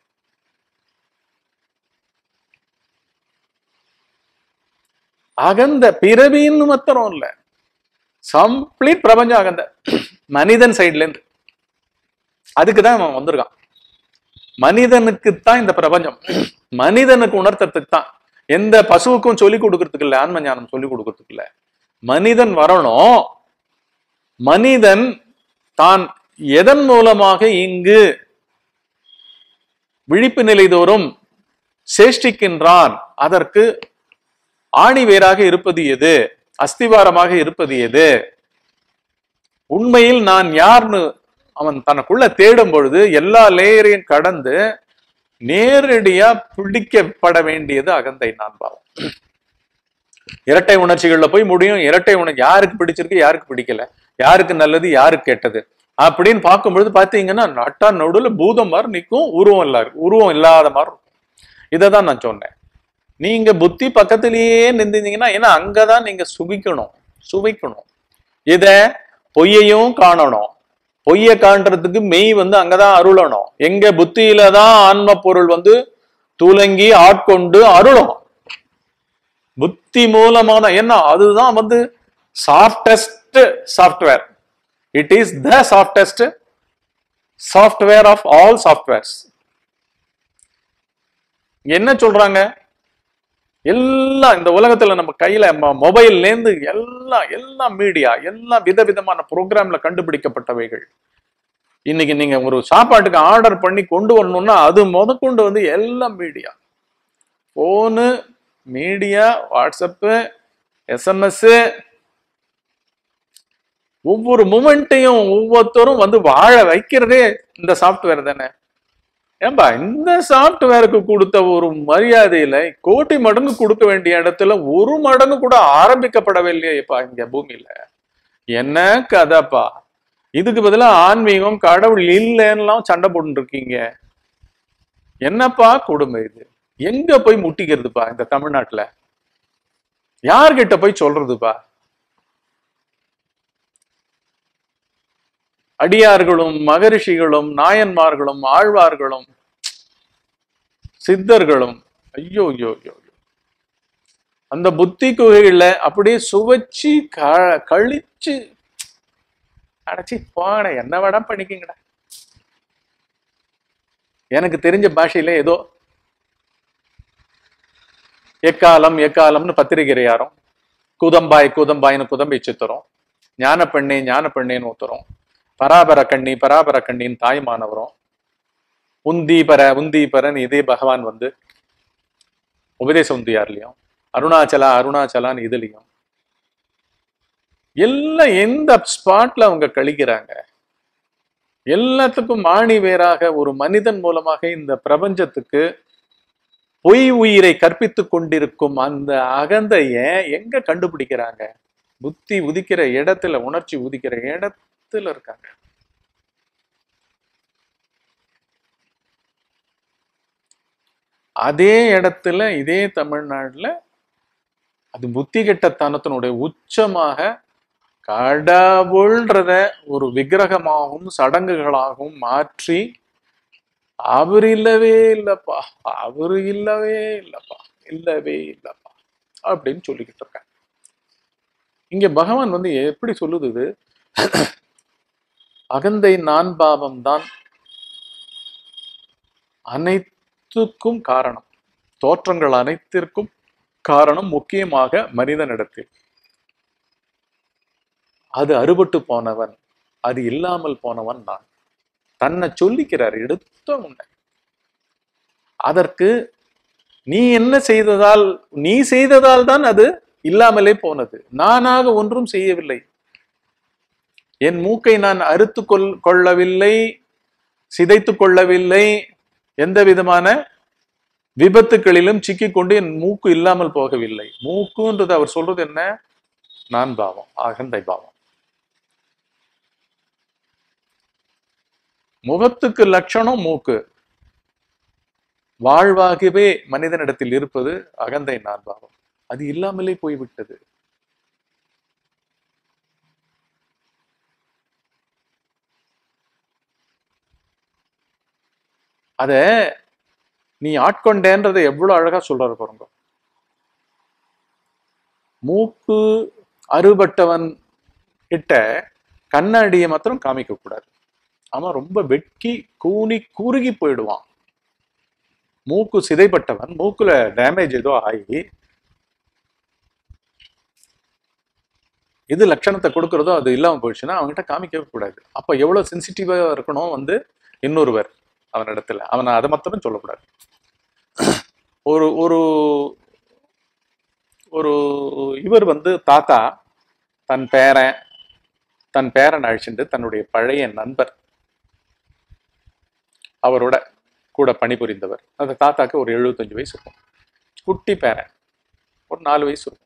Speaker 1: அகந்த பிறவின்னு மாத்திரம் இல்ல கம்ப்ளீட் பிரபஞ்சம் அகந்த மனிதன் சைட்ல இருந்து அதுக்குதான் அவன் வந்திருக்கான் மனிதனுக்கு தான் இந்த பிரபஞ்சம் மனிதனுக்கு உணர்த்துறதுக்கு தான் எந்த பசுவுக்கும் சொல்லி கொடுக்கறதுக்கு இல்ல ஆன்ம ஞானம் சொல்லி கொடுக்கறதுக்கு இல்ல மனிதன் வரணும் மனிதன் தான் எதன் மூலமாக இங்கு விழிப்பு நிலை தோறும் சேஷ்டிக்கின்றான் அதற்கு ஆணி வேராக இருப்பது எது அஸ்திவாரமாக இருப்பது எது உண்மையில் நான் யார்னு அவன் தனக்குள்ள தேடும் பொழுது எல்லா லேயரையும் கடந்து நேரடியா பிடிக்கப்பட வேண்டியது அகந்தை நான் பாவம் இரட்டை உணர்ச்சிகள்ல போய் முடியும் இரட்டை உணர்ச்சி யாருக்கு பிடிச்சிருக்கு யாருக்கு பிடிக்கல யாருக்கு நல்லது யாருக்கு கெட்டது அப்படின்னு பார்க்கும்பொழுது பாத்தீங்கன்னா நட்டா நடுவுல பூதம் மாதிரி நிற்கும் உருவம் இல்ல உருவம் இல்லாத மாதிரி இருக்கும் இதை தான் நான் சொன்னேன் நீங்க புத்தி பக்கத்திலேயே நின்றுந்தீங்கன்னா ஏன்னா அங்கதான் நீங்க சுகிக்கணும் சுவைக்கணும் இத பொய்யையும் காணணும் பொய்ய காண்றதுக்கு மெய் வந்து அங்கதான் அருளணும் எங்க புத்தியில தான் ஆன்ம பொருள் வந்து துலங்கி ஆட்கொண்டு அருளும் புத்தி மூலமான என்ன அதுதான் வந்து softest software it is the softest software of all softwares என்ன சொல்றாங்க எல்லாம் இந்த உலகத்துல நம்ம கையில மொபைல்ல இருந்து எல்லாம் எல்லாம் மீடியா எல்லாம் விதவிதமான ப்ரோக்ராம்ல கண்டுபிடிக்கப்பட்டவைகள் இன்னைக்கு நீங்க ஒரு சாப்பாட்டுக்கு ஆர்டர் பண்ணி கொண்டு வரணும்னா அது முத கொண்டு வந்து எல்லாம் media phone media WhatsApp SMS ஒவ்வொரு மூமெண்ட்டையும் ஒவ்வொருத்தரும் வந்து வாழ வைக்கிறதே இந்த சாஃப்ட்வேர் தானே ஏன்பா இந்த சாஃப்ட்வேருக்கு கொடுத்த ஒரு மரியாதையில கோடி மடங்கு கொடுக்க வேண்டிய இடத்துல ஒரு மடங்கு கூட ஆரம்பிக்கப்படவில்லையேப்பா இங்க பூமியில என்ன கதைப்பா இதுக்கு பதிலா ஆன்மீகம் கடவுள் இல்லைன்னுலாம் சண்டை போட்டு இருக்கீங்க என்னப்பா கொடுமை இது எங்க போய் முட்டிக்கிறதுப்பா இந்த தமிழ்நாட்டுல யார்கிட்ட போய் சொல்றதுப்பா அடியார்களும் மகரிஷிகளும் நாயன்மார்களும் ஆழ்வார்களும் சித்தர்களும் ஐயோ ஐயோ ஐயோ ஐயோ. அந்த புத்தி குகைகள்ல அப்படியே சுவைச்சு க- கழிச்சு அடைச்சி போட என்ன வேடா பண்ணிக்கிங்கடா எனக்கு தெரிஞ்ச பாஷையில ஏதோ எக்காலம் எக்காலம்னு பத்திரிகை யாரும் கூதம்பாய் கூதம்பாய்னு குதம்பை சித்திரம் ஞான பெண்ணே ஞான பெண்ணேன்னு ஒருத்தரும் பராபர கண்ணி பராபர கண்ணின்னு தாய்மானவரும் உந்தீபர உந்தீபரன் இதே பகவான் வந்து உபதேச உந்தியார்லையும் அருணாச்சலா அருணாச்சலான்னு இதுலயும் எல்லாம் எந்த ஸ்பாட்ல அவங்க கழிக்கிறாங்க எல்லாத்துக்கும் மாணி வேறாக ஒரு மனிதன் மூலமாக இந்த பிரபஞ்சத்துக்கு பொய் உயிரை கற்பித்துக் கொண்டிருக்கும் அந்த அகந்தைய எங்க கண்டுபிடிக்கிறாங்க புத்தி உதிக்கிற இடத்துல உணர்ச்சி உதிக்கிற இடத்துல இருக்காங்க அதே இடத்துல இதே தமிழ்நாட்டுல அது புத்தி கெட்டத்தனத்தினுடைய உச்சமாக கடவுள்ன்றத ஒரு விக்கிரகமாகவும் சடங்குகளாகவும் மாற்றி அவர் இல்லவே இல்லப்பா அவரு இல்லவே இல்லப்பா இல்லவே இல்லப்பா அப்படின்னு சொல்லிக்கிட்டு இருக்காங்க இங்க பகவான் வந்து எப்படி சொல்லுது இது அகந்தை நான் பாவம் தான் அனைத்துக்கும் காரணம் தோற்றங்கள் அனைத்திற்கும் காரணம் முக்கியமாக மனிதனிடத்தில் அது அறுபட்டு போனவன் அது இல்லாமல் போனவன் நான் தன்னை சொல்லிக்கிறார் எடுத்த உன்னை அதற்கு நீ என்ன செய்ததால் நீ செய்ததால் தான் அது இல்லாமலே போனது நானாக ஒன்றும் செய்யவில்லை என் மூக்கை நான் அறுத்து கொள் கொள்ளவில்லை சிதைத்து கொள்ளவில்லை எந்த விதமான விபத்துகளிலும் சிக்கிக்கொண்டு என் மூக்கு இல்லாமல் போகவில்லை மூக்குன்றது அவர் சொல்றது என்ன நான் பாவம் அகந்தை பாவம் முகத்துக்கு லட்சணம் மூக்கு வாழ்வாகவே மனிதனிடத்தில் இருப்பது அகந்தை நான் பாவம் அது இல்லாமலே போய்விட்டது அத நீ ஆட்கொண்டேன்றதை எவ்வளவு அழகா சொல்றாரு பாருங்க மூக்கு அறுபட்டவன் கிட்ட கண்ணாடியை மாத்திரம் காமிக்க கூடாது அவன் ரொம்ப வெட்கி கூனி குறுகி போயிடுவான் மூக்கு சிதைப்பட்டவன் மூக்குல டேமேஜ் ஏதோ ஆகி எது லட்சணத்தை கொடுக்கறதோ அது இல்லாம போயிடுச்சுன்னா அவன்கிட்ட காமிக்கவே கூடாது அப்ப எவ்வளவு சென்சிட்டிவா இருக்கணும் வந்து இன்னொருவர் அவன் இடத்துல அவனை அதை மாத்திரம் சொல்லக்கூடாது ஒரு ஒரு ஒரு இவர் வந்து தாத்தா தன் பேரன் தன் பேரன் அழிச்சுட்டு தன்னுடைய பழைய நண்பர் அவரோட கூட பணிபுரிந்தவர் அந்த தாத்தாக்கு ஒரு எழுபத்தஞ்சு வயசு இருக்கும் குட்டி பேரன் ஒரு நாலு வயசு இருக்கும்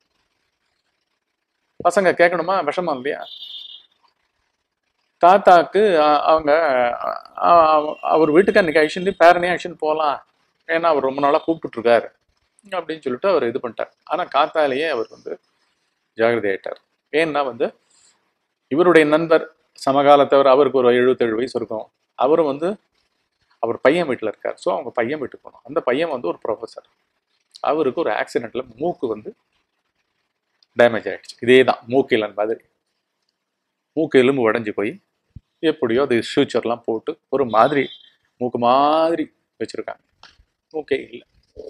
Speaker 1: பசங்க கேட்கணுமா விஷமம் இல்லையா தாத்தாக்கு அ- அவங்க அ- அ- அவர் வீட்டுக்கு அன்னைக்கு அழிச்சுட்டு பேரனையும் அழிச்சுட்டு போகலாம் ஏன்னா அவர் ரொம்ப நாளா கூப்பிட்டுட்டு இருக்காரு அப்படின்னு சொல்லிட்டு அவர் இது பண்ணிட்டார் ஆனா காத்தாலேயே அவர் வந்து ஜாகிரதை ஆயிட்டார் ஏன்னா வந்து இவருடைய நண்பர் சமகாலத்தவர் அவருக்கு ஒரு எழுபத்தேழு வயசு இருக்கும் அவரும் வந்து அவர் பையன் வீட்டில் இருக்கார் ஸோ அவங்க பையன் வீட்டுக்கு போனோம் அந்த பையன் வந்து ஒரு ப்ரொஃபஸர் அவருக்கு ஒரு ஆக்சிடென்ட்ல மூக்கு வந்து டேமேஜ் ஆயிடுச்சு இதே தான் மூக்கிலன் மாதிரி மூக்கு எலும்பு உடைஞ்சு போய் எப்படியோ அது ஃபியூச்சர்லாம் போட்டு ஒரு மாதிரி மூக்கு மாதிரி வச்சிருக்காங்க மூக்கே இல்லை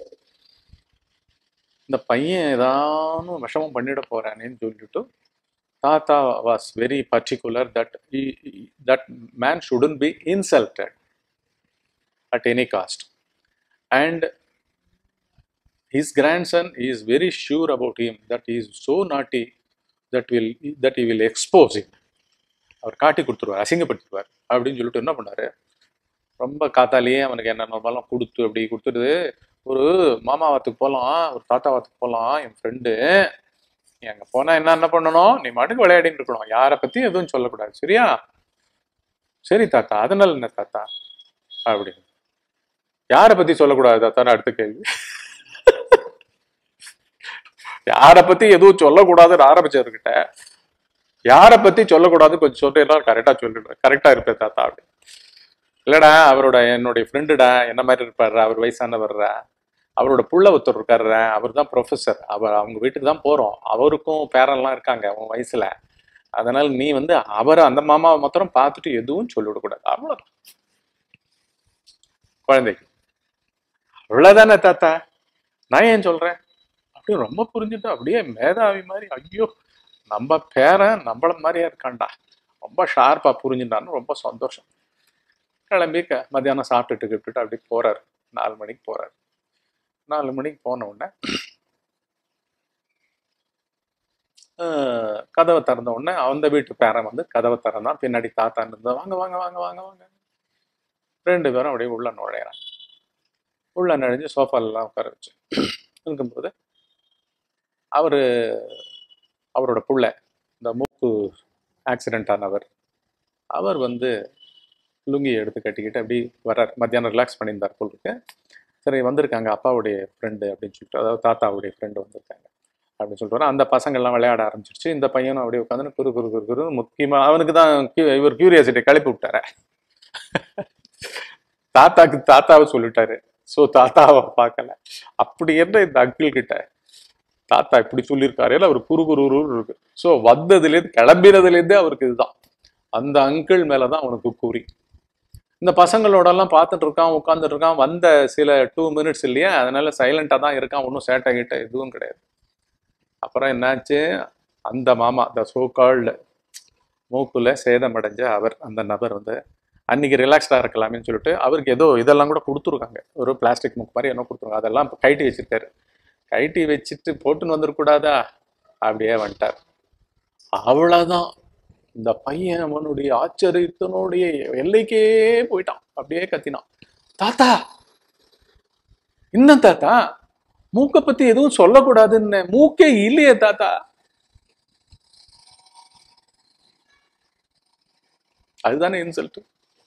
Speaker 1: இந்த பையன் ஏதானும் விஷமம் பண்ணிட போறானேன்னு சொல்லிட்டு தாத்தா was very particular that that man shouldn't be insulted at any cost. And his grandson is very sure about him that he is so naughty that will that he will expose him. அவர் காட்டி கொடுத்துருவார் அசிங்கப்படுத்திடுவார் அப்படின்னு சொல்லிட்டு என்ன பண்ணாரு ரொம்ப காத்தாலேயே அவனுக்கு என்ன நார்மலாம் கொடுத்து அப்படி கொடுத்துட்டு ஒரு மாமாவாத்துக்கு போகலாம் ஒரு தாத்தாவாத்துக்கு போகலாம் என் ஃப்ரெண்டு நீ அங்கே போனால் என்ன என்ன பண்ணணும் நீ மாட்டுக்கு விளையாடின்னு இருக்கணும் யாரை பற்றியும் எதுவும் சொல்லக்கூடாது சரியா சரி தாத்தா அதனால என்ன தாத்தா அப்படின்னு யாரை பத்தி சொல்லக்கூடாது தாத்தான்னு அடுத்த கேள்வி யாரை பத்தி எதுவும் சொல்லக்கூடாதுன்னு ஆரம்பிச்சவர்கிட்ட யாரை பத்தி சொல்லக்கூடாது கொஞ்சம் சொல்றேன்னா கரெக்டா சொல்லிடுறேன் கரெக்டா இருப்பேன் தாத்தா அப்படி இல்லடா அவரோட என்னுடைய ஃப்ரெண்டுடா என்ன மாதிரி இருப்பாரு அவர் வயசானவர்ரா அவரோட புள்ள ஒருத்தர் இருக்காருடா அவர் தான் ப்ரொஃபஸர் அவர் அவங்க வீட்டுக்கு தான் போறோம் அவருக்கும் பேரன்லாம் இருக்காங்க அவன் வயசுல அதனால நீ வந்து அவரை அந்த மாமாவை மாத்திரம் பார்த்துட்டு எதுவும் சொல்லிவிடக்கூடாது அவ்வளவுதான் குழந்தைக்கு அவ்வளவுதானே தாத்தா நான் ஏன் சொல்றேன் அப்படியே ரொம்ப புரிஞ்சுட்டு அப்படியே மேதாவி மாதிரி ஐயோ நம்ம பேரன் நம்மள மாதிரியே இருக்கான்டா ரொம்ப ஷார்ப்பா புரிஞ்சுட்டான்னு ரொம்ப சந்தோஷம் கிளம்பி க மத்தியானம் சாப்பிட்டுட்டு கிப்பிட்டு அப்படி போறாரு நாலு மணிக்கு போறாரு நாலு மணிக்கு போன உடனே ஆஹ், கதவை திறந்த உடனே அந்த வீட்டு பேரன் வந்து கதவை திறந்தான் பின்னாடி தாத்தா இருந்தா வாங்க வாங்க வாங்க வாங்க வாங்க ரெண்டு பேரும் அப்படியே உள்ள நுழையிறாங்க உள்ள நுழைஞ்சு சோஃபாலெல்லாம் உட்கார வச்சு இருக்கும்போது அவரு அவரோட புள்ள இந்த மூக்கு ஆக்சிடென்ட் ஆனவர் அவர் வந்து லுங்கியை எடுத்து கட்டிக்கிட்டு அப்படி வர்றார் மத்தியானம் ரிலாக்ஸ் பண்ணியிருந்தார் போல் இருக்கு சரி வந்திருக்காங்க அப்பாவுடைய ஃப்ரெண்டு அப்படின்னு சொல்லிட்டு அதாவது தாத்தாவுடைய ஃப்ரெண்டு வந்திருக்காங்க அப்படின்னு சொல்லிட்டு வரோம். அந்த பசங்கள்லாம் விளையாட ஆரம்பிச்சிருச்சு இந்த பையனும் அப்படியே உட்காந்து குரு குரு குரு குரு முக்கியமா அவனுக்கு தான் cu- இவர் கியூரியாசிட்டி கிளப்பி விட்டாரு தாத்தாக்கு தாத்தாவை சொல்லிட்டாரு ஸோ தாத்தாவை பார்க்கல அப்படி என்ன இந்த அங்கிள் கிட்ட தாத்தா இப்படி சொல்லியிருக்காரு அவர் குரு குரு குருன்னு இருக்கு ஸோ வந்ததுலேருந்து கிளம்பினதுலேருந்தே அவருக்கு இதுதான் அந்த அங்கிள் மேலே தான் அவனுக்கு குறி இந்த பசங்களோட எல்லாம் பார்த்துட்டு இருக்கான் உட்காந்துட்டு இருக்கான் வந்த சில டூ மினிட்ஸ் இல்லையா அதனால சைலண்டா தான் இருக்கான் ஒன்றும் சேட்டை கிட்ட எதுவும் கிடையாது அப்புறம் என்னாச்சு அந்த மாமா த சோ கால்டு மூக்குல சேதமடைஞ்ச அவர் அந்த நபர் வந்து அன்னைக்கு ரிலாக்ஸ்டா இருக்கலாமேன்னு சொல்லிட்டு அவருக்கு ஏதோ இதெல்லாம் கூட கொடுத்துருக்காங்க ஒரு பிளாஸ்டிக் மூக்கு மாதிரி என்ன கொடுத்துருக்காங்க அதெல்லாம் இப்ப கைட்டி வச்சிருக்காரு கைட்டி வச்சுட்டு போட்டுன்னு வந்துடக்கூடாதா அப்படியே வந்துட்டார் அவ்வளவுதான் இந்த பையன் அவனுடைய ஆச்சரியத்தினுடைய எல்லைக்கே போயிட்டான் அப்படியே கத்தினான் தாத்தா இன்னும் தாத்தா மூக்கை பத்தி எதுவும் சொல்லக்கூடாதுன்னு மூக்கே இல்லையே தாத்தா அதுதானே இன்சல்ட்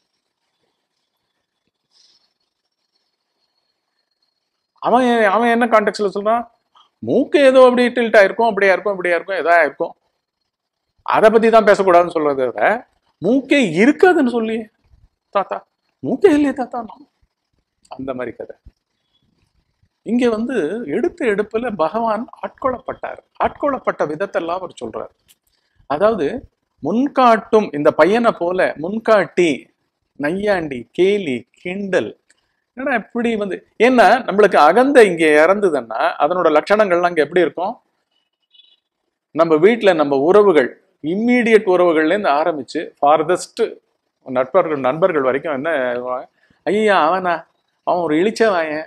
Speaker 1: அவன் ஏ- அவன் என்ன கான்டெக்ட்ல சொல்றான் மூக்கு ஏதோ அப்படி டில்ட் ஆயிருக்கும் அப்படியா இருக்கும் இப்படியா இருக்கும் எதா இருக்கும் அதை பத்தி தான் பேசக்கூடாதுன்னு சொல்றதை விட மூக்கே இருக்காதுன்னு சொல்லி தாத்தா மூக்கே இல்லையே தாத்தா நான் அந்த மாதிரி கதை இங்க வந்து எடுத்த எடுப்புல பகவான் ஆட்கொள்ளப்பட்டார் ஆட்கொள்ளப்பட்ட விதத்தெல்லாம் அவர் சொல்றார் அதாவது முன்காட்டும் இந்த பையனை போல முன்காட்டி நையாண்டி கேலி கிண்டல் என்னடா இப்படி வந்து ஏன்னா நம்மளுக்கு அகந்த இங்க இறந்ததுன்னா அதனோட லட்சணங்கள்லாம் அங்க எப்படி இருக்கும் நம்ம வீட்ல நம்ம உறவுகள் இம்மீடியட் உறவுகள்ல இருந்து ஆரம்பிச்சு ஃபார்தஸ்ட் நட்பர்கள் நண்பர்கள் வரைக்கும் என்ன ஐயா அவனா அவன் ஒரு இழிச்சவாயன்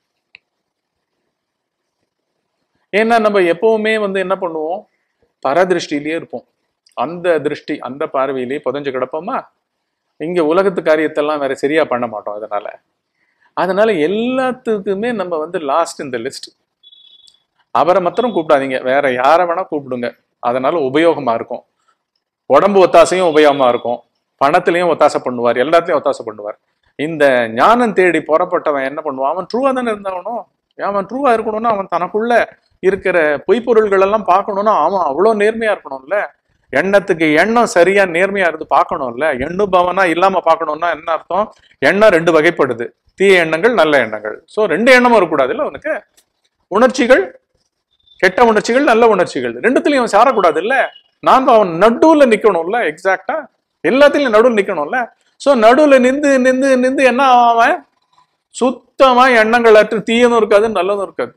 Speaker 1: ஏன்னா நம்ம எப்பவுமே வந்து என்ன பண்ணுவோம் பரதிருஷ்டிலேயே இருப்போம் அந்த திருஷ்டி அந்த பார்வையிலேயே புதஞ்சு கிடப்போமா இங்க உலகத்து காரியத்தெல்லாம் வேற சரியா பண்ண மாட்டோம் அதனால அதனால எல்லாத்துக்குமே நம்ம வந்து லாஸ்ட் இந்த லிஸ்ட் அவரை மாத்திரம் கூப்பிடாதீங்க வேற யாரை வேணா கூப்பிடுங்க அதனால உபயோகமா இருக்கும் உடம்பு ஒத்தாசையும் உபயோகமா இருக்கும் பணத்திலையும் ஒத்தாசை பண்ணுவார் எல்லாத்துலயும் ஒத்தாசை பண்ணுவார் இந்த ஞானம் தேடி புறப்பட்டவன் என்ன பண்ணுவான் அவன் ட்ரூவா தானே இருந்தாகணும் அவன் ட்ரூவா இருக்கணும்னா அவன் தனக்குள்ள இருக்கிற பொய்ப்பொருள்கள் எல்லாம் பார்க்கணும்னா அவன் அவ்வளோ நேர்மையா இருக்கணும்ல எண்ணத்துக்கு எண்ணம் சரியா நேர்மையா இருந்து பார்க்கணும்ல எண்ணுபவனா இல்லாம பார்க்கணும்னா என்ன அர்த்தம் எண்ணம் ரெண்டு வகைப்படுது தீய எண்ணங்கள் நல்ல எண்ணங்கள் சோ ரெண்டு எண்ணமும் இருக்கக்கூடாது இல்ல அவனுக்கு உணர்ச்சிகள் கெட்ட உணர்ச்சிகள் நல்ல உணர்ச்சிகள் ரெண்டுத்துலயும் அவன் சாரக்கூடாது இல்ல நாம அவன் நடுவுல நிக்கணும்ல எக்ஸாக்டா எல்லாத்துலயும் நடுவுல நிக்கணும்ல சோ நடுவுல நின்று நின்று நின்று என்ன ஆவான் அவன் சுத்தமா எண்ணங்கள் அற்று தீயதும் இருக்காது நல்லதும் இருக்காது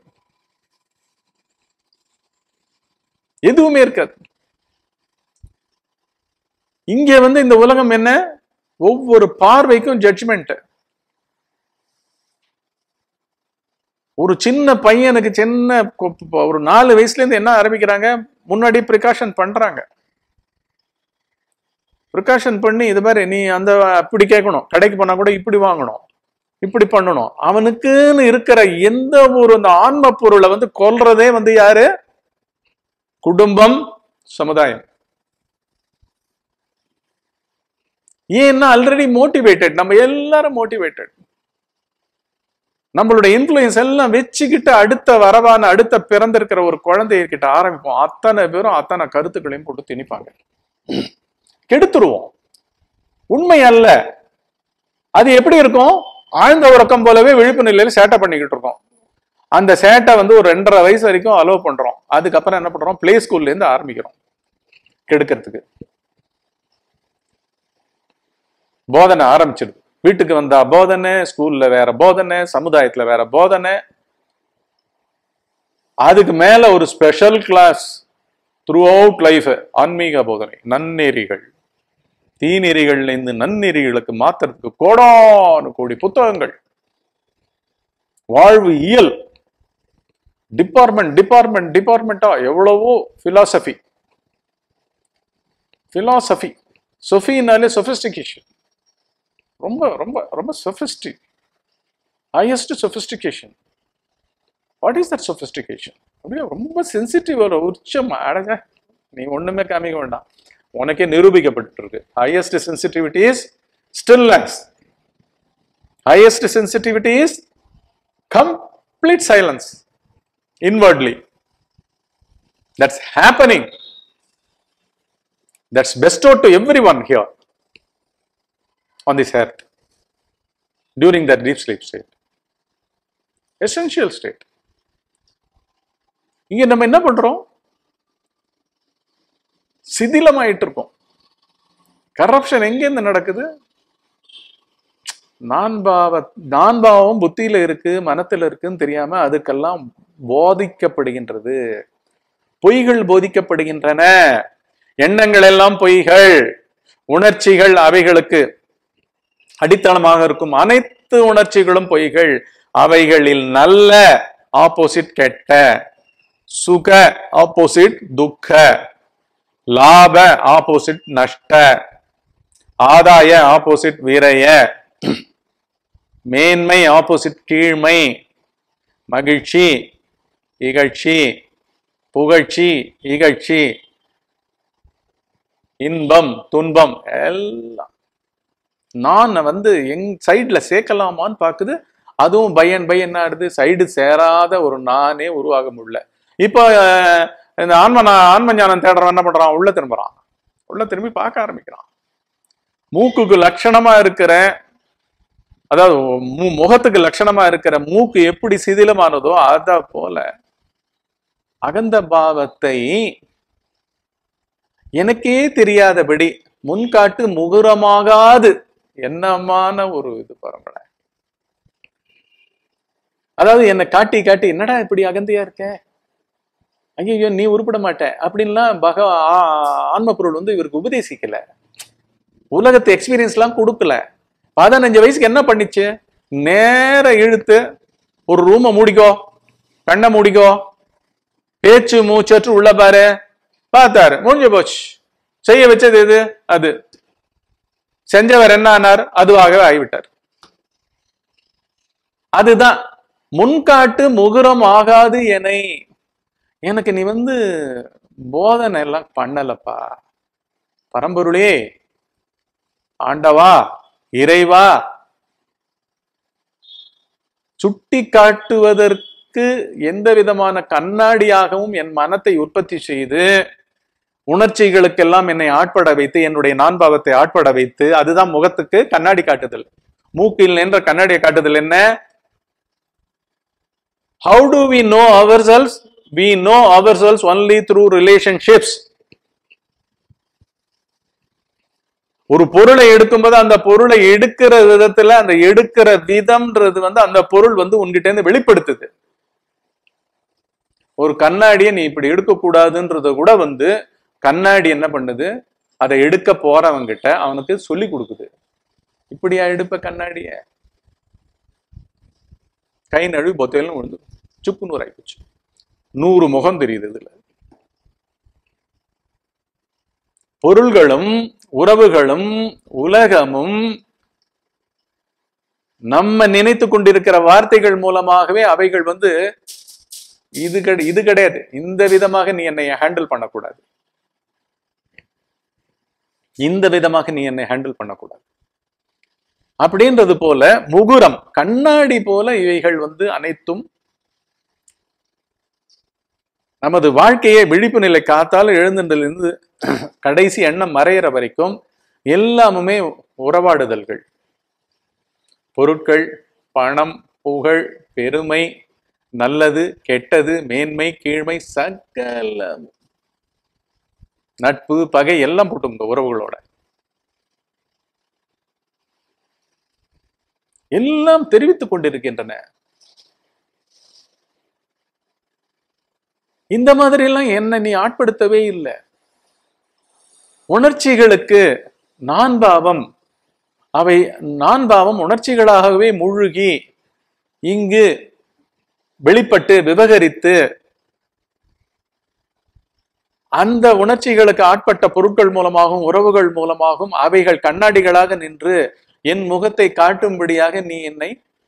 Speaker 1: எதுவுமே இருக்காது இங்க வந்து இந்த உலகம் என்ன ஒவ்வொரு பார்வைக்கும் ஜட்ஜ்மெண்ட் ஒரு சின்ன பையனுக்கு சின்ன கொ- கொ- ஒரு நாலு வயசுல இருந்து என்ன ஆரம்பிக்கிறாங்க முன்னாடி ப்ரிகாஷன் பண்றாங்க ப்ரிகாஷன் பண்ணி இது மாதிரி நீ அந்த அப்படி கேட்கணும் கடைக்கு போனா கூட இப்படி வாங்கணும் இப்படி பண்ணணும் அவனுக்குன்னு இருக்கிற எந்த ஒரு அந்த ஆன்ம பொருளை வந்து கொல்றதே வந்து யாரு குடும்பம் சமுதாயம் ஏன்னா ஆல்ரெடி மோட்டிவேட்டட் நம்ம எல்லாரும் மோட்டிவேட்டட் நம்மளோட இன்ஃப்ளூயன்ஸ் எல்லாம் வச்சுக்கிட்டு அடுத்த வரவான அடுத்த பிறந்திருக்கிற ஒரு குழந்தைகிட்ட ஆரம்பிப்போம் அத்தனை பேரும் அத்தனை கருத்துக்களையும் போட்டு திணிப்பாங்க கெடுத்துருவோம் உண்மை அல்ல அது எப்படி இருக்கும் ஆழ்ந்த உறக்கம் போலவே விழிப்பு நிலையில சேட்டை பண்ணிக்கிட்டு இருக்கோம் அந்த சேட்டை வந்து ஒரு ரெண்டரை வயசு வரைக்கும் அலோவ் பண்றோம் அதுக்கப்புறம் என்ன பண்றோம் பிளே ஸ்கூல்ல இருந்து ஆரம்பிக்கிறோம் கெடுக்கிறதுக்கு போதனை ஆரம்பிச்சிடுது வீட்டுக்கு வந்தா போதனை ஸ்கூல்ல வேற போதனை சமுதாயத்துல வேற போதனை அதுக்கு மேல ஒரு special class throughout life ஆன்மீக போதனை நன்னெறிகள் தீநெறிகள்ல இருந்து நன்னெறிகளுக்கு மாத்துறதுக்கு கோடானு கோடி புத்தகங்கள் வாழ்வு இயல் டிபார்ட்மெண்ட் டிபார்ட்மெண்ட் டிபார்ட்மெண்டா எவ்வளவோ பிலாசபி பிலாசபி சொஃபினாலே சொபிஸ்டிகேஷன் ரொம்ப ரொம்ப ரொம்ப சொபிஸ்டி highest sophistication what is that sophistication அப்படியே ரொம்ப சென்சிட்டிவ் ஒரு உச்சம் அடங்க நீ ஒண்ணுமே காமிக்க வேண்டாம் உனக்கே நிரூபிக்கப்பட்டிருக்கு highest sensitivity is stillness highest sensitivity is complete silence inwardly. That's happening. That's bestowed to everyone here on this earth during that deep sleep state. Essential state. இங்க நம்ம என்ன பண்றோம் சிதிலமாயிட்டு இருக்கோம் கரப்ஷன் எங்கேருந்து நடக்குது நான் பாவ நான் பாவம் புத்தியில இருக்கு மனத்துல இருக்குன்னு தெரியாம அதுக்கெல்லாம் போதிக்கப்படுகின்றது பொய்கள் போதிக்கப்படுகின்றன எண்ணங்கள் எல்லாம் பொய்கள் உணர்ச்சிகள் அவைகளுக்கு அடித்தளமாக இருக்கும் அனைத்து உணர்ச்சிகளும் பொய்கள் அவைகளில் நல்ல ஆப்போசிட் கெட்ட சுக ஆப்போசிட் துக்க லாப ஆப்போசிட் நஷ்ட ஆதாய ஆப்போசிட் விரய மேன்மை ஆப்போசிட் கீழ்மை மகிழ்ச்சி இகழ்ச்சி புகழ்ச்சி இகழ்ச்சி இன்பம் துன்பம் எல்லாம் நான் வந்து எங் சைடுல சேர்க்கலாமான்னு பாக்குது அதுவும் பையன் பையன் என்ன ஆடுது சைடு சேராத ஒரு நானே உருவாக முடியல இப்போ அஹ், இந்த ஆன்ம நா- ஆன்ம ஞானம் தேடுறவன் என்ன பண்றான் உள்ள திரும்புறான் உள்ள திரும்பி பார்க்க ஆரம்பிக்கிறான் மூக்குக்கு லட்சணமா இருக்கிற அதாவது மு- முகத்துக்கு லட்சணமா இருக்கிற மூக்கு எப்படி சிதிலமானதோ அத போல அகந்த பாவத்தை எனக்கே தெரியாதபடி முன்காட்டு முகுரமாகாது என்னமான ஒரு இது பாருங்களேன் அதாவது என்னை காட்டி காட்டி என்னடா இப்படி அகந்தையா இருக்க ஐயோ நீ உருப்பட மாட்ட அப்படின்லாம் பக ஆ- ஆன்ம பொருள் வந்து இவருக்கு உபதேசிக்கல உலகத்து எக்ஸ்பீரியன்ஸ் எல்லாம் கொடுக்கல பதினஞ்சு வயசுக்கு என்ன பண்ணிச்சு நேர இழுத்து ஒரு ரூமை மூடிக்கோ கண்ணை மூடிக்கோ பேச்சு மூச்சற்று உள்ள பாரு பார்த்தாரு முடிஞ்சு போச்சு செய்ய வச்சது எது அது செஞ்சவர் என்ன ஆனார் அதுவாகவே ஆகிவிட்டார் அதுதான் முன்காட்டு முகுரம் ஆகாது எனை எனக்கு நீ வந்து போதனை எல்லாம் பண்ணலப்பா பரம்பொருளே ஆண்டவா இறைவா சுட்டி காட்டுவதற்கு எந்த விதமான கண்ணாடியாகவும் என் மனத்தை உற்பத்தி செய்து உணர்ச்சிகளுக்கெல்லாம் என்னை ஆட்பட வைத்து என்னுடைய நான்பாவத்தை ஆட்பட வைத்து அதுதான் முகத்துக்கு கண்ணாடி காட்டுதல் மூக்கில் நின்ற கண்ணாடியை காட்டுதல் என்ன how do we know ourselves we know ourselves only through relationships ஒரு பொருளை எடுக்கும்போது அந்த பொருளை எடுக்கிற விதத்துல அந்த எடுக்கிற விதம்ன்றது வந்து அந்த பொருள் வந்து உன்கிட்ட இருந்து வெளிப்படுத்துது ஒரு கண்ணாடியை நீ இப்படி எடுக்க கூடாதுன்றத கூட வந்து கண்ணாடி என்ன பண்ணுது அதை எடுக்க போறவங்கிட்ட அவனுக்கு சொல்லி கொடுக்குது இப்படியா எடுப்ப கண்ணாடிய கை நழுவி பொத்தையிலும் விழுந்து சுக்கு நூறு ஆயிப்போச்சு நூறு முகம் தெரியுது இதுல பொருள்களும் உறவுகளும் உலகமும் நம்ம நினைத்து கொண்டிருக்கிற வார்த்தைகள் மூலமாகவே அவைகள் வந்து இது கிடை இது கிடையாது இந்த விதமாக நீ என்னை ஹேண்டில் பண்ணக்கூடாது இந்த விதமாக நீ என்னை ஹேண்டில் பண்ணக்கூடாது அப்படின்றது போல முகுரம் கண்ணாடி போல இவைகள் வந்து அனைத்தும் நமது வாழ்க்கையை விழிப்பு நிலை காத்தால் எழுந்துண்டிலிருந்து கடைசி எண்ணம் மறையிற வரைக்கும் எல்லாமுமே உறவாடுதல்கள் பொருட்கள் பணம் புகழ் பெருமை நல்லது கெட்டது மேன்மை கீழ்மை சகல நட்பு பகை எல்லாம் போட்டும் இந்த உறவுகளோட எல்லாம் தெரிவித்துக் கொண்டிருக்கின்றன இந்த மாதிரி எல்லாம் என்ன நீ ஆட்படுத்தவே இல்லை உணர்ச்சிகளுக்கு நான் பாவம் அவை நான் பாவம் உணர்ச்சிகளாகவே முழுகி இங்கு வெளிப்பட்டு விவகரித்து அந்த உணர்ச்சிகளுக்கு ஆட்பட்ட பொருட்கள் மூலமாகவும் உறவுகள் மூலமாகவும் அவைகள் கண்ணாடிகளாக நின்று என் முகத்தை காட்டும்படியாக நீ என்னை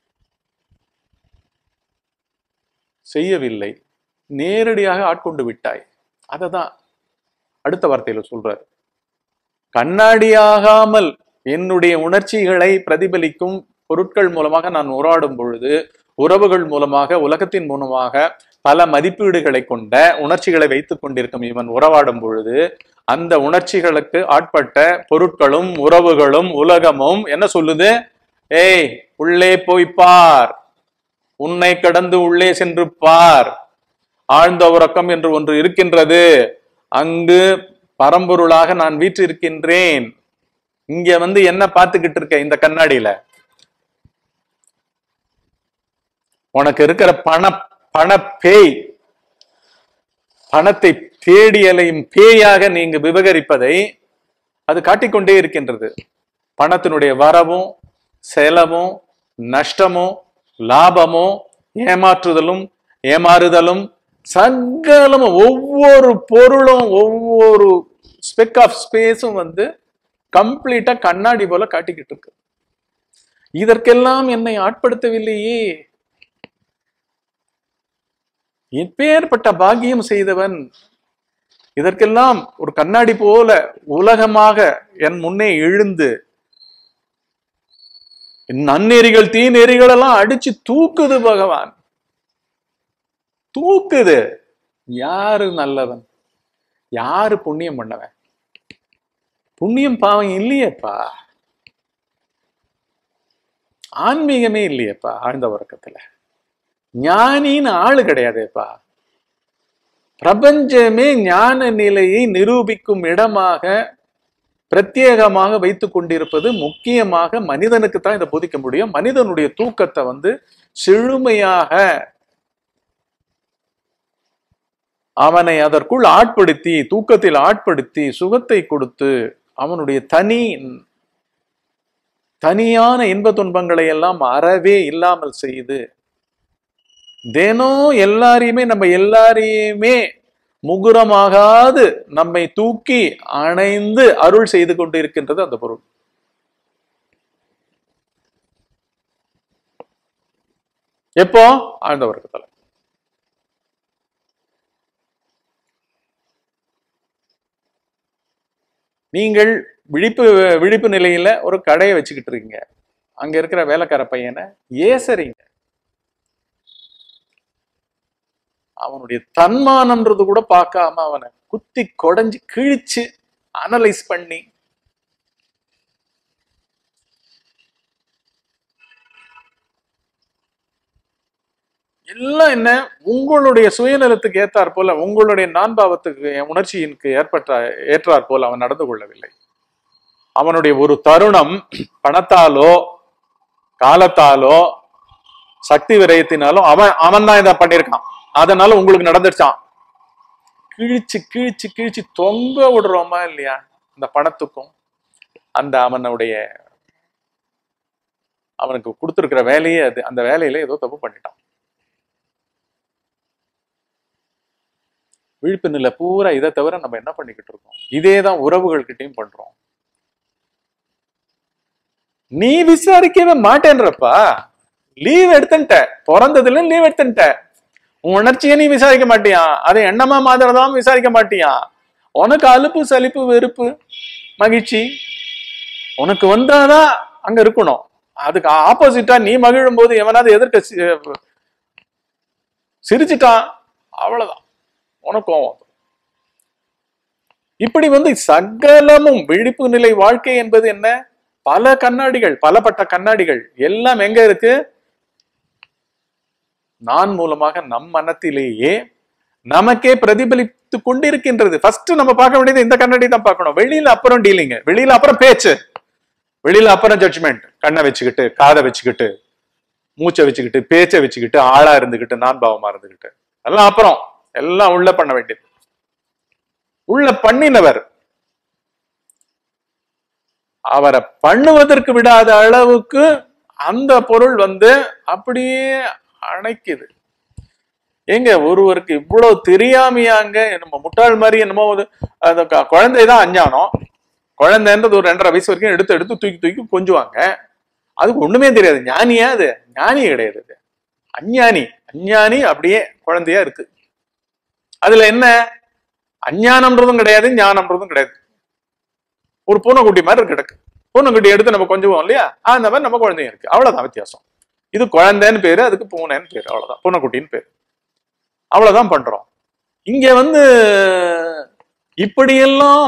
Speaker 1: செய்யவில்லை நேரடியாக ஆட்கொண்டு விட்டாய் அததான் அடுத்த வார்த்தையில சொல்றார் கண்ணாடியாகாமல் என்னுடைய உணர்ச்சிகளை பிரதிபலிக்கும் பொருட்கள் மூலமாக நான் உரையாடும் பொழுது உறவுகள் மூலமாக உலகத்தின் மூலமாக பல மதிப்பீடுகளை கொண்ட உணர்ச்சிகளை வைத்துக் கொண்டிருக்கும் இவன் உறவாடும் பொழுது அந்த உணர்ச்சிகளுக்கு ஆட்பட்ட பொருட்களும் உறவுகளும் உலகமும் என்ன சொல்லுது ஏய் உள்ளே போய் பார் உன்னை கடந்து உள்ளே சென்று பார் ஆழ்ந்த உறக்கம் என்று ஒன்று இருக்கின்றது அங்கு பரம்பொருளாக நான் வீற்றிருக்கின்றேன் இங்க வந்து என்ன பார்த்துக்கிட்டு இருக்க இந்த கண்ணாடியில உனக்கு இருக்கிற பண பண பேய் பணத்தை தேடி அலையும் பேயாக நீங்க விவகரிப்பதை அது காட்டிக்கொண்டே இருக்கின்றது பணத்தினுடைய வரவும் செலவும் நஷ்டமும் லாபமும் ஏமாற்றுதலும் ஏமாறுதலும் சகலமும் ஒவ்வொரு பொருளும் ஒவ்வொரு ஸ்பெக் ஆஃப் ஸ்பேஸும் வந்து கம்ப்ளீட்டா கண்ணாடி போல காட்டிக்கிட்டு இருக்கு இதற்கெல்லாம் என்னை ஆட்படுத்தவில்லையே எப்பேற்பட்ட பாக்கியம் செய்தவன் இதற்கெல்லாம் ஒரு கண்ணாடி போல உலகமாக என் முன்னே எழுந்து நன்னெறிகள் தீநெறிகள் எல்லாம் அடிச்சு தூக்குது பகவான் தூக்குது யாரு நல்லவன் யாரு புண்ணியம் பண்ணவன் புண்ணியம் பாவம் இல்லையேப்பா ஆன்மீகமே இல்லையேப்பா ஆழ்ந்த உறக்கத்துல ஞானின்னு ஆளு கிடையாதேப்பா பிரபஞ்சமே ஞான நிலையை நிரூபிக்கும் இடமாக பிரத்யேகமாக வைத்துக் கொண்டிருப்பது முக்கியமாக மனிதனுக்கு தான் இதை போதிக்க முடியும் மனிதனுடைய தூக்கத்தை வந்து செழுமையாக அவனை அதற்குள் ஆட்படுத்தி தூக்கத்தில் ஆட்படுத்தி சுகத்தை கொடுத்து அவனுடைய தனி தனியான இன்ப துன்பங்களை எல்லாம் அறவே இல்லாமல் செய்து தினம் எல்லாரையுமே நம்ம எல்லாரையுமே முகுரமாகாது நம்மை தூக்கி அணைந்து அருள் செய்து கொண்டு இருக்கின்றது அந்த பொருள் எப்போ ஆழ்ந்த வர்க்கத்துல நீங்கள் விழிப்பு விழிப்பு நிலையில ஒரு கடையை வச்சுக்கிட்டு இருக்கீங்க அங்க இருக்கிற வேலைக்கார பையனை ஏசறீங்க அவனுடைய தன்மானம்ன்றது கூட பார்க்காம அவனை குத்தி கொடைஞ்சு கிழிச்சு அனலைஸ் பண்ணி எல்லாம் என்ன உங்களுடைய சுயநலத்துக்கு ஏத்தாற் போல உங்களுடைய நான்பாவத்துக்கு உணர்ச்சியினுக்கு ஏற்பட்ட ஏற்றாற் போல அவன் நடந்து கொள்ளவில்லை அவனுடைய ஒரு தருணம் பணத்தாலோ காலத்தாலோ சக்தி விரயத்தினாலோ அவன் அவன் தான் இதை பண்ணியிருக்கான் அதனால உங்களுக்கு நடந்துருச்சான் கிழிச்சு கிழிச்சு கிழிச்சு தொங்க விடுறோமா இல்லையா இந்த பணத்துக்கும் அந்த அவனுடைய அவனுக்கு கொடுத்துருக்கிற வேலையே அது அந்த வேலையில ஏதோ தப்பு பண்ணிட்டான் விழிப்பு நிலை பூரா இதை தவிர நம்ம என்ன பண்ணிக்கிட்டு இருக்கோம் இதே தான் உறவுகள் கிட்டயும் பண்றோம் நீ விசாரிக்கவே மாட்டேன்றப்பா லீவ் எடுத்துட்ட பிறந்ததுல லீவ் எடுத்துட்ட உன் உணர்ச்சியை நீ விசாரிக்க மாட்டியா அதை எண்ணமா மாதிரதான் விசாரிக்க மாட்டியா உனக்கு அலுப்பு சலிப்பு வெறுப்பு மகிழ்ச்சி உனக்கு வந்தாதான் அங்க இருக்கணும் அதுக்கு ஆப்போசிட்டா நீ மகிழும் போது எவனாவது எதிர்க்க சி- சிரிச்சிட்டான் அவ்வளவுதான் உனக்கு கோவம் வந்துரும். இப்படி வந்து சகலமும் விழிப்பு நிலை வாழ்க்கை என்பது என்ன பல கண்ணாடிகள் பலப்பட்ட கண்ணாடிகள் எல்லாம் எங்க இருக்கு நான் மூலமாக நம் மனத்திலேயே நமக்கே பிரதிபலித்து கொண்டிருக்கின்றது ஃபர்ஸ்ட் நம்ம பார்க்க வேண்டியது இந்த கண்ணாடி தான் பார்க்கணும் வெளியில அப்புறம் டீலிங் வெளியில அப்புறம் பேச்சு வெளியில அப்புறம் ஜட்ஜ்மெண்ட் கண்ணை வச்சுக்கிட்டு காதை வச்சுக்கிட்டு மூச்சை வச்சுக்கிட்டு பேச்சை வச்சுக்கிட்டு ஆளா இருந்துகிட்டு நான் பாவமா இருந்துகிட்டு எல்லாம் அப்புறம் எல்லாம் உள்ள பண்ண வேண்டியது உள்ள பண்ணினவர் அவரை பண்ணுவதற்கு விடாத அளவுக்கு அந்த பொருள் வந்து அப்படியே அணைக்குது ஏங்க ஒருவருக்கு இவ்வளவு தெரியாமையாங்க நம்ம முட்டாள் மாதிரி என்னமோ ஒரு அந்த க- குழந்தைதான் அஞ்ஞானம் குழந்தைன்றது ஒரு ரெண்டரை வயசு வரைக்கும் எடுத்து எடுத்து தூக்கி தூக்கி கொஞ்சுவாங்க அதுக்கு ஒண்ணுமே தெரியாது ஞானியா அது ஞானி கிடையாது அது அஞ்ஞானி அஞ்ஞானி அப்படியே குழந்தையா இருக்கு அதுல என்ன அஞ்ஞானம்ன்றதும் கிடையாது ஞானம்ன்றதும் கிடையாது ஒரு பூனைக்குட்டி மாதிரி இருக்கு கிடக்கு பூனைக்குட்டி எடுத்து நம்ம கொஞ்சுவோம் இல்லையா அந்த மாதிரி நம்ம குழந்தைங்க இருக்கு அவ்வளவுதான் வித்தியாசம் இது குழந்தைன்னு பேரு அதுக்கு பூனைன்னு பேரு அவ்வளவுதான் பூனைக்குட்டின்னு பேரு அவ்வளவுதான் பண்றோம் இங்க வந்து இப்படியெல்லாம்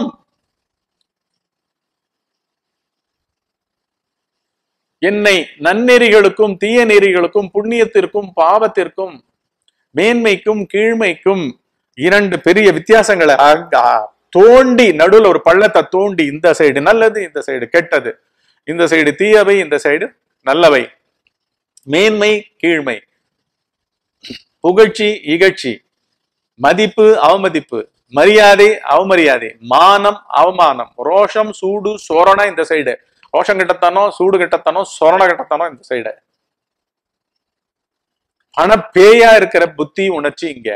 Speaker 1: என்னை நன்னெறிகளுக்கும் தீய நெறிகளுக்கும் புண்ணியத்திற்கும் பாவத்திற்கும் மேன்மைக்கும் கீழ்மைக்கும் இரண்டு பெரிய வித்தியாசங்களை அ- அ- தோண்டி நடுவுல ஒரு பள்ளத்தை தோண்டி இந்த சைடு நல்லது இந்த சைடு கெட்டது இந்த சைடு தீயவை இந்த சைடு நல்லவை மேன்மை கீழ்மை புகழ்ச்சி இகழ்ச்சி மதிப்பு அவமதிப்பு மரியாதை அவமரியாதை மானம் அவமானம் ரோஷம் சூடு சோரணை இந்த சைடு ரோஷம் கிட்டத்தனோ சூடு கிட்டத்தனோ சொரண கிட்டத்தனோ இந்த சைடு பண பேயா இருக்கிற புத்தி உணர்ச்சி இங்க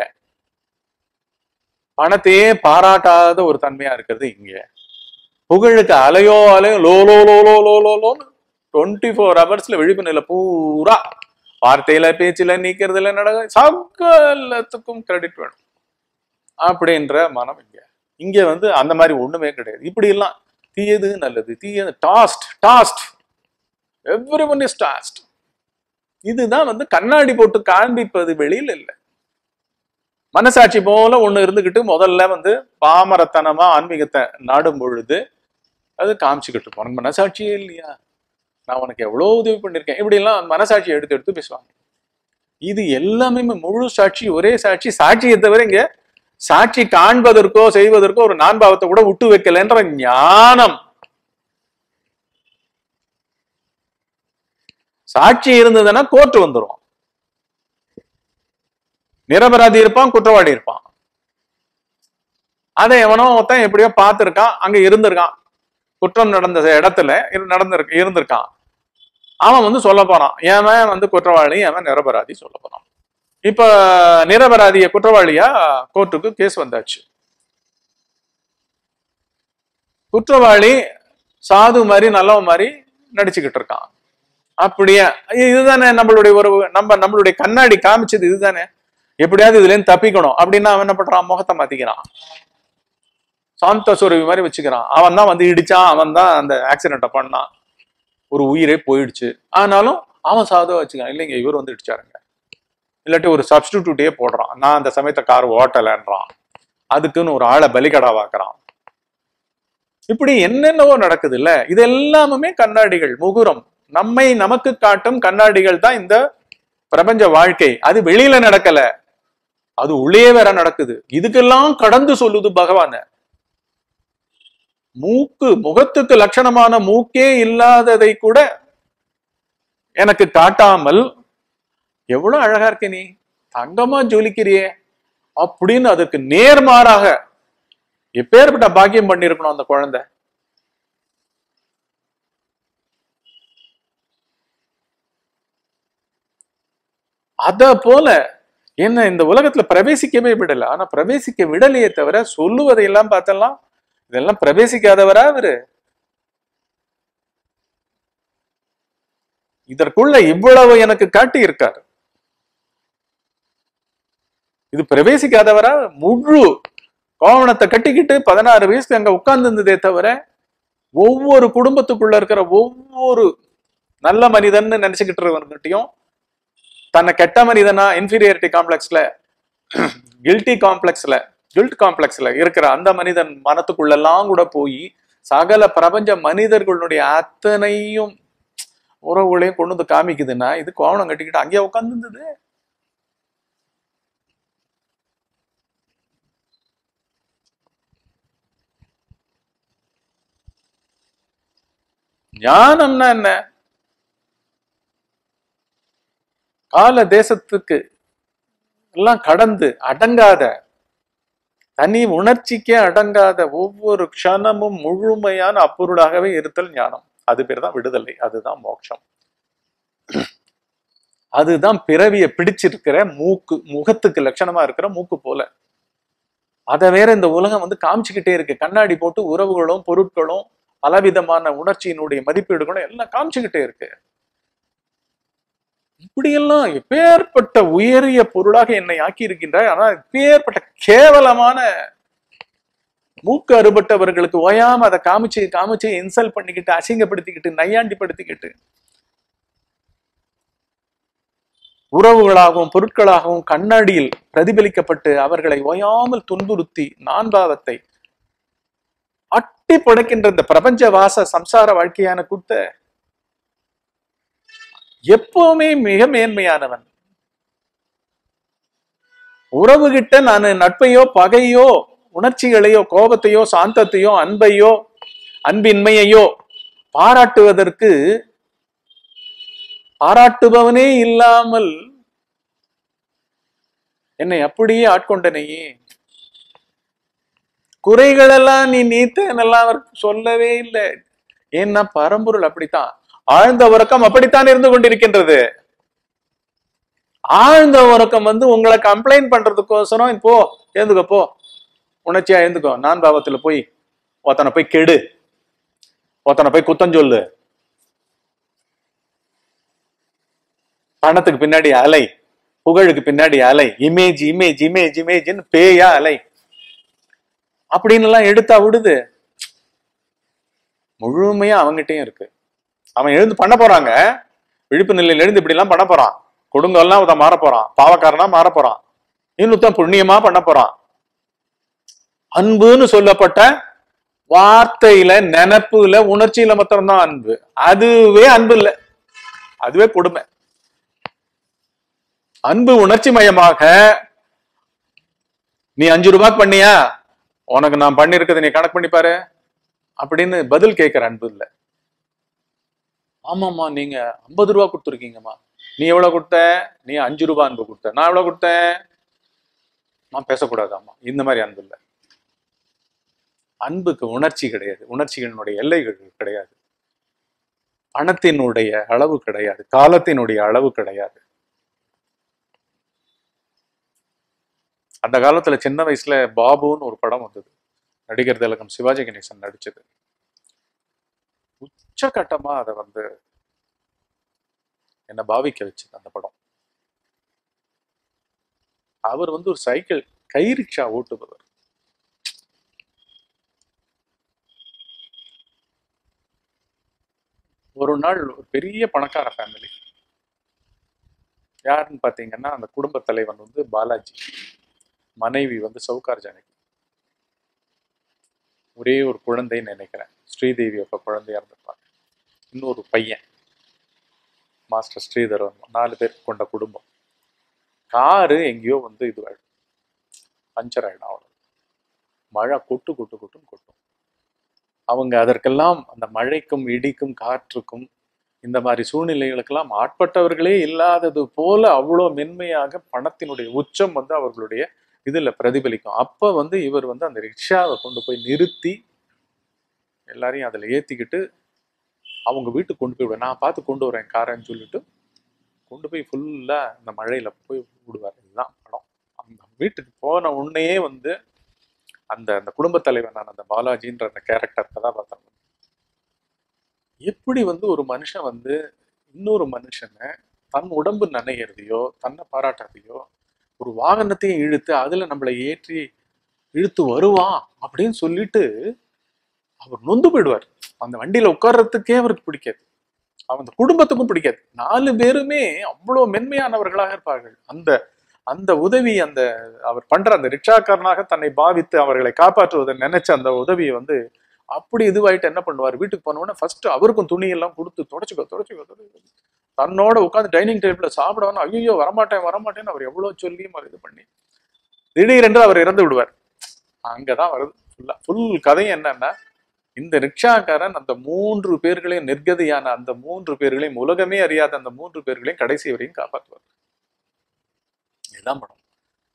Speaker 1: பணத்தையே பாராட்டாத ஒரு தன்மையா இருக்கிறது இங்க புகழுக்கு அலையோ அலையோ லோ லோ லோ லோ லோ லோ லோன்னு டுவெண்ட்டி ஃபோர் ஹவர்ஸ்ல விழிப்பு நிலை பூரா வார்த்தையில பேச்சுல நீக்கிறதுல நடக்க சகலத்துக்கும் கிரெடிட் வேணும் அப்படின்ற மனம் இங்க இங்க வந்து அந்த மாதிரி ஒண்ணுமே கிடையாது இப்படி எல்லாம் தீயது நல்லது தீயது dust dust everyone is dust இதுதான் வந்து கண்ணாடி போட்டு காண்பிப்பது வெளியில இல்லை மனசாட்சி போல ஒண்ணு இருந்துகிட்டு முதல்ல வந்து பாமரத்தனமா ஆன்மீகத்தை நாடும் பொழுது அது காமிச்சுக்கிட்டு இருப்போம் உனக்கு மனசாட்சியே இல்லையா நான் உனக்கு எவ்வளவு உதவி பண்ணிருக்கேன் இப்படி எல்லாம் மனசாட்சி எடுத்து எடுத்து பேசுவாங்க இது எல்லாமே முழு சாட்சி ஒரே சாட்சி சாட்சியை தவிர இங்க சாட்சி காண்பதற்கோ செய்வதற்கோ ஒரு நான்பாவத்தை கூட விட்டு வைக்கலன்ற ஞானம் சாட்சி இருந்ததுன்னா கோர்ட் வந்துரும் நிரபராதி இருப்பான் குற்றவாளி இருப்பான் அதை எவனோ ஒருத்தன் எப்படியோ பார்த்திருக்கான் அங்க இருந்திருக்கான் குற்றம் நடந்த இடத்துல இரு- நடந்திருக்கு இருந்திருக்கான் அவன் வந்து சொல்ல போறான் ஏவன் வந்து குற்றவாளி அவன் நிரபராதி சொல்ல போறான் இப்ப நிரபராதிய குற்றவாளியா கோர்ட்டுக்கு கேஸ் வந்தாச்சு குற்றவாளி சாது மாதிரி நல்லவன் மாதிரி நடிச்சுக்கிட்டு இருக்கான் அப்படியே இதுதானே நம்மளுடைய ஒரு நம்ம நம்மளுடைய கண்ணாடி காமிச்சது இதுதானே எப்படியாவது இதுல இருந்து தப்பிக்கணும் அப்படின்னா அவன் என்ன பண்றான் முகத்தை மாத்திக்கிறான் சாந்த சுரவி மாதிரி வச்சுக்கிறான் அவன் தான் வந்து இடிச்சான் அவன் தான் அந்த ஆக்சிடென்ட்டை பண்ணான் ஒரு உயிரே போயிடுச்சு ஆனாலும் அவன் சாதுவா வச்சுக்கான் இல்லைங்க இவர் வந்து இடிச்சாருங்க இல்லாட்டி ஒரு சப்ஸ்டிடியூட்டே போடுறான் நான் அந்த சமயத்தை கார் ஓட்டலைன்றான் அதுக்குன்னு ஒரு ஆளை பலிகடாவாக்குறான் இப்படி என்னென்னவோ நடக்குது இல்ல இது எல்லாமே கண்ணாடிகள் முகுரம் நம்மை நமக்கு காட்டும் கண்ணாடிகள் தான் இந்த பிரபஞ்ச வாழ்க்கை அது வெளியில நடக்கல அது உள்ளே வேற நடக்குது இதுக்கெல்லாம் கடந்து சொல்லுது பகவான் மூக்கு முகத்துக்கு லட்சணமான மூக்கே இல்லாததை கூட எனக்கு காட்டாமல் எவ்வளவு அழகா இருக்க நீ தங்கமா ஜொலிக்கிறியே அப்படின்னு அதுக்கு நேர்மாறாக எப்பேற்பட்ட பாக்கியம் பண்ணிருக்கணும் அந்த குழந்தை அத போல என்ன இந்த உலகத்துல பிரவேசிக்கவே விடல ஆனா பிரவேசிக்க விடலையே தவிர சொல்லுவதையெல்லாம் பார்த்தெல்லாம் இதெல்லாம் பிரவேசிக்காதவரா அவரு இதற்குள்ள இவ்வளவு எனக்கு காட்டி இருக்காரு இது பிரவேசிக்காதவரா முழு கோவணத்தை கட்டிக்கிட்டு பதினாறு வயசுக்கு அங்க உட்கார்ந்து இருந்ததே தவிர ஒவ்வொரு குடும்பத்துக்குள்ள இருக்கிற ஒவ்வொரு நல்ல மனிதன்னு நினைச்சுக்கிட்டு இருக்கவங்கிட்டையும் தன்னை கெட்ட மனிதனா இன்ஃபீரியாரிட்டி காம்ப்ளெக்ஸ்ல கில்ட்டி காம்ப்ளெக்ஸ்ல கில்ட் காம்ப்ளெக்ஸ்ல இருக்கிற அந்த மனிதன் மனத்துக்குள்ளெல்லாம் கூட போய் சகல பிரபஞ்ச மனிதர்களுடைய அத்தனையும் உறவுகளையும் கொண்டு வந்து காமிக்குதுன்னா இது கோவணம் கட்டிக்கிட்டு அங்கேயே உட்கார்ந்து இருந்தது ஞானம்னா என்ன கால தேசத்துக்கு எல்லாம் கடந்து அடங்காத தனி உணர்ச்சிக்கே அடங்காத ஒவ்வொரு க்ஷணமும் முழுமையான அப்பொருளாகவே இருத்தல் ஞானம் அது பேர் தான் விடுதலை அதுதான் மோட்சம் அதுதான் பிறவிய பிடிச்சிருக்கிற மூக்கு முகத்துக்கு லட்சணமா இருக்கிற மூக்கு போல அதை வேற இந்த உலகம் வந்து காமிச்சுக்கிட்டே இருக்கு கண்ணாடி போட்டு உறவுகளும் பொருட்களும் பலவிதமான உணர்ச்சியினுடைய மதிப்பீடுகளும் எல்லாம் காமிச்சுக்கிட்டே இருக்கு இப்படியெல்லாம் எப்பேற்பட்ட உயரிய பொருளாக என்னை ஆக்கி இருக்கின்றாய் ஆனா எப்பேற்பட்ட கேவலமான மூக்கு அறுபட்டவர்களுக்கு ஓயாம அதை காமிச்சு காமிச்சு இன்சல்ட் பண்ணிக்கிட்டு அசிங்கப்படுத்திக்கிட்டு நையாண்டிப்படுத்திக்கிட்டு உறவுகளாகவும் பொருட்களாகவும் கண்ணாடியில் பிரதிபலிக்கப்பட்டு அவர்களை ஓயாமல் துன்புறுத்தி நான்பாவத்தை அட்டி படைக்கின்ற இந்த பிரபஞ்ச வாச சம்சார வாழ்க்கையான கூட்ட எப்பவுமே மிக மேன்மையானவன் உறவு கிட்ட நான் நட்பையோ பகையோ உணர்ச்சிகளையோ கோபத்தையோ சாந்தத்தையோ அன்பையோ அன்பின்மையையோ பாராட்டுவதற்கு பாராட்டுபவனே இல்லாமல் என்னை அப்படியே ஆட்கொண்டனையே குறைகளெல்லாம் நீ நீத்தனெல்லாம் அவர் சொல்லவே இல்லை ஏன்னா பரம்பொருள் அப்படித்தான் ஆழ்ந்த உறக்கம் அப்படித்தான் இருந்து கொண்டிருக்கின்றது ஆழ்ந்த உறக்கம் வந்து உங்களை கம்ப்ளைண்ட் பண்றதுக்கோசரம் போ எழுந்துக்கோ போ உணர்ச்சியா எழுந்துக்கோ நான் பாவத்துல போய் ஒருத்தனை போய் கெடு ஒருத்தனை போய் குத்தம் சொல்லு பணத்துக்கு பின்னாடி அலை புகழுக்கு பின்னாடி அலை இமேஜ் இமேஜ் இமேஜ் இமேஜ்னு பேயா அலை அப்படின்னு எல்லாம் எடுத்தா விடுது முழுமையா அவங்ககிட்டயும் இருக்கு அவன் எழுந்து பண்ண போறாங்க விழிப்பு நிலையில எழுந்து இப்படி எல்லாம் பண்ண போறான் கொடுங்கெல்லாம் ஒருத்தன் மாற போறான் பாவக்காரனா மாற போறான் இன்னொருத்தன் புண்ணியமா பண்ண போறான் அன்புன்னு சொல்லப்பட்ட வார்த்தையில நினப்புல உணர்ச்சியில மாத்திரம்தான் அன்பு அதுவே அன்பு இல்லை அதுவே கொடுமை அன்பு உணர்ச்சி மயமாக நீ அஞ்சு ரூபாய்க்கு பண்ணியா உனக்கு நான் பண்ணிருக்கதை நீ கணக்கு பண்ணி பாரு அப்படின்னு பதில் கேட்கிற அன்பு இல்ல ஆமாம்மா நீங்க ஐம்பது ரூபா கொடுத்துருக்கீங்கம்மா நீ எவ்வளவு கொடுத்த நீ அஞ்சு ரூபாய் அன்பு கொடுத்த நான் எவ்வளவு கொடுத்தேன் நான் பேசக்கூடாதாம்மா இந்த மாதிரி அன்பு இல்லை அன்புக்கு உணர்ச்சி கிடையாது உணர்ச்சிகளினுடைய எல்லைகள் கிடையாது பணத்தினுடைய அளவு கிடையாது காலத்தினுடைய அளவு கிடையாது அந்த காலத்துல சின்ன வயசுல பாபுன்னு ஒரு படம் வந்தது நடிகர் திலகம் சிவாஜி கணேசன் நடிச்சது உச்சகட்டமா அதை வந்து என்ன பாவிக்க வச்சது அந்த படம் அவர் வந்து ஒரு சைக்கிள் கை ரிக்ஷா ஓட்டுபவர் ஒரு நாள் ஒரு பெரிய பணக்கார ஃபேமிலி யாருன்னு பாத்தீங்கன்னா அந்த குடும்ப தலைவன் வந்து பாலாஜி மனைவி வந்து சவுகார் ஜானகி ஒரே ஒரு குழந்தைன்னு நினைக்கிறேன் ஸ்ரீதேவி அப்ப குழந்தையா இருந்திருப்பாங்க இன்னொரு பையன் மாஸ்டர் ஸ்ரீதர் நாலு பேர் கொண்ட குடும்பம் காரு எங்கேயோ வந்து இது ஆயிடும் பஞ்சர் ஆயிடும் அவ்வளோ மழை கொட்டு கொட்டு கொட்டுன்னு கொட்டும் அவங்க அதற்கெல்லாம் அந்த மழைக்கும் இடிக்கும் காற்றுக்கும் இந்த மாதிரி சூழ்நிலைகளுக்கெல்லாம் ஆட்பட்டவர்களே இல்லாதது போல அவ்வளோ மென்மையாக பணத்தினுடைய உச்சம் வந்து அவர்களுடைய இதுல பிரதிபலிக்கும் அப்ப வந்து இவர் வந்து அந்த ரிக்ஷாவை கொண்டு போய் நிறுத்தி எல்லாரையும் அதுல ஏத்திக்கிட்டு அவங்க வீட்டுக்கு கொண்டு போய் விடுவேன் நான் பார்த்து கொண்டு வரேன் காரன்னு சொல்லிட்டு கொண்டு போய் ஃபுல்லா இந்த மழையில போய் விடுவார் இதுதான் படம் அந்த வீட்டுக்கு போன உடனேயே வந்து அந்த அந்த குடும்பத் தலைவனான அந்த பாலாஜின்ற அந்த கேரக்டர் கதாபாத்திரம் எப்படி வந்து ஒரு மனுஷன் வந்து இன்னொரு மனுஷனை தன் உடம்பு நனைகிறதையோ தன்னை பாராட்டுறதையோ ஒரு வாகனத்தையும் இழுத்து அதுல நம்மளை ஏற்றி இழுத்து வருவான் அப்படின்னு சொல்லிட்டு அவர் நொந்து போயிடுவார் அந்த வண்டியில உட்கார்றதுக்கே அவருக்கு பிடிக்காது அந்த குடும்பத்துக்கும் பிடிக்காது நாலு பேருமே அவ்வளோ மென்மையானவர்களாக இருப்பார்கள் அந்த அந்த உதவி அந்த அவர் பண்ற அந்த ரிக்ஷாக்காரனாக தன்னை பாவித்து அவர்களை காப்பாற்றுவதை நினைச்ச அந்த உதவியை வந்து அப்படி இதுவாயிட்டு என்ன பண்ணுவார் வீட்டுக்கு போனோடனே ஃபர்ஸ்ட் அவருக்கும் துணி எல்லாம் கொடுத்து தொடச்சிக்கோ தொடச்சிக்கோ தொடச்சிக்கோ தன்னோட உட்காந்து டைனிங் டேபிள்ல சாப்பிடவன ஐயோ வரமாட்டேன் வரமாட்டேன்னு அவர் எவ்வளவு சொல்லியும் அவர் இது பண்ணி திடீரென்று அவர் இறந்து விடுவார் அங்கதான் வருது ஃபுல்லா ஃபுல் கதையும் என்னன்னா இந்த ரிக்ஷாக்காரன் அந்த மூன்று பேர்களையும் நிர்கதியான அந்த மூன்று பேர்களையும் உலகமே அறியாத அந்த மூன்று பேர்களையும் கடைசி வரையும் காப்பாற்றுவார் இதுதான் படம்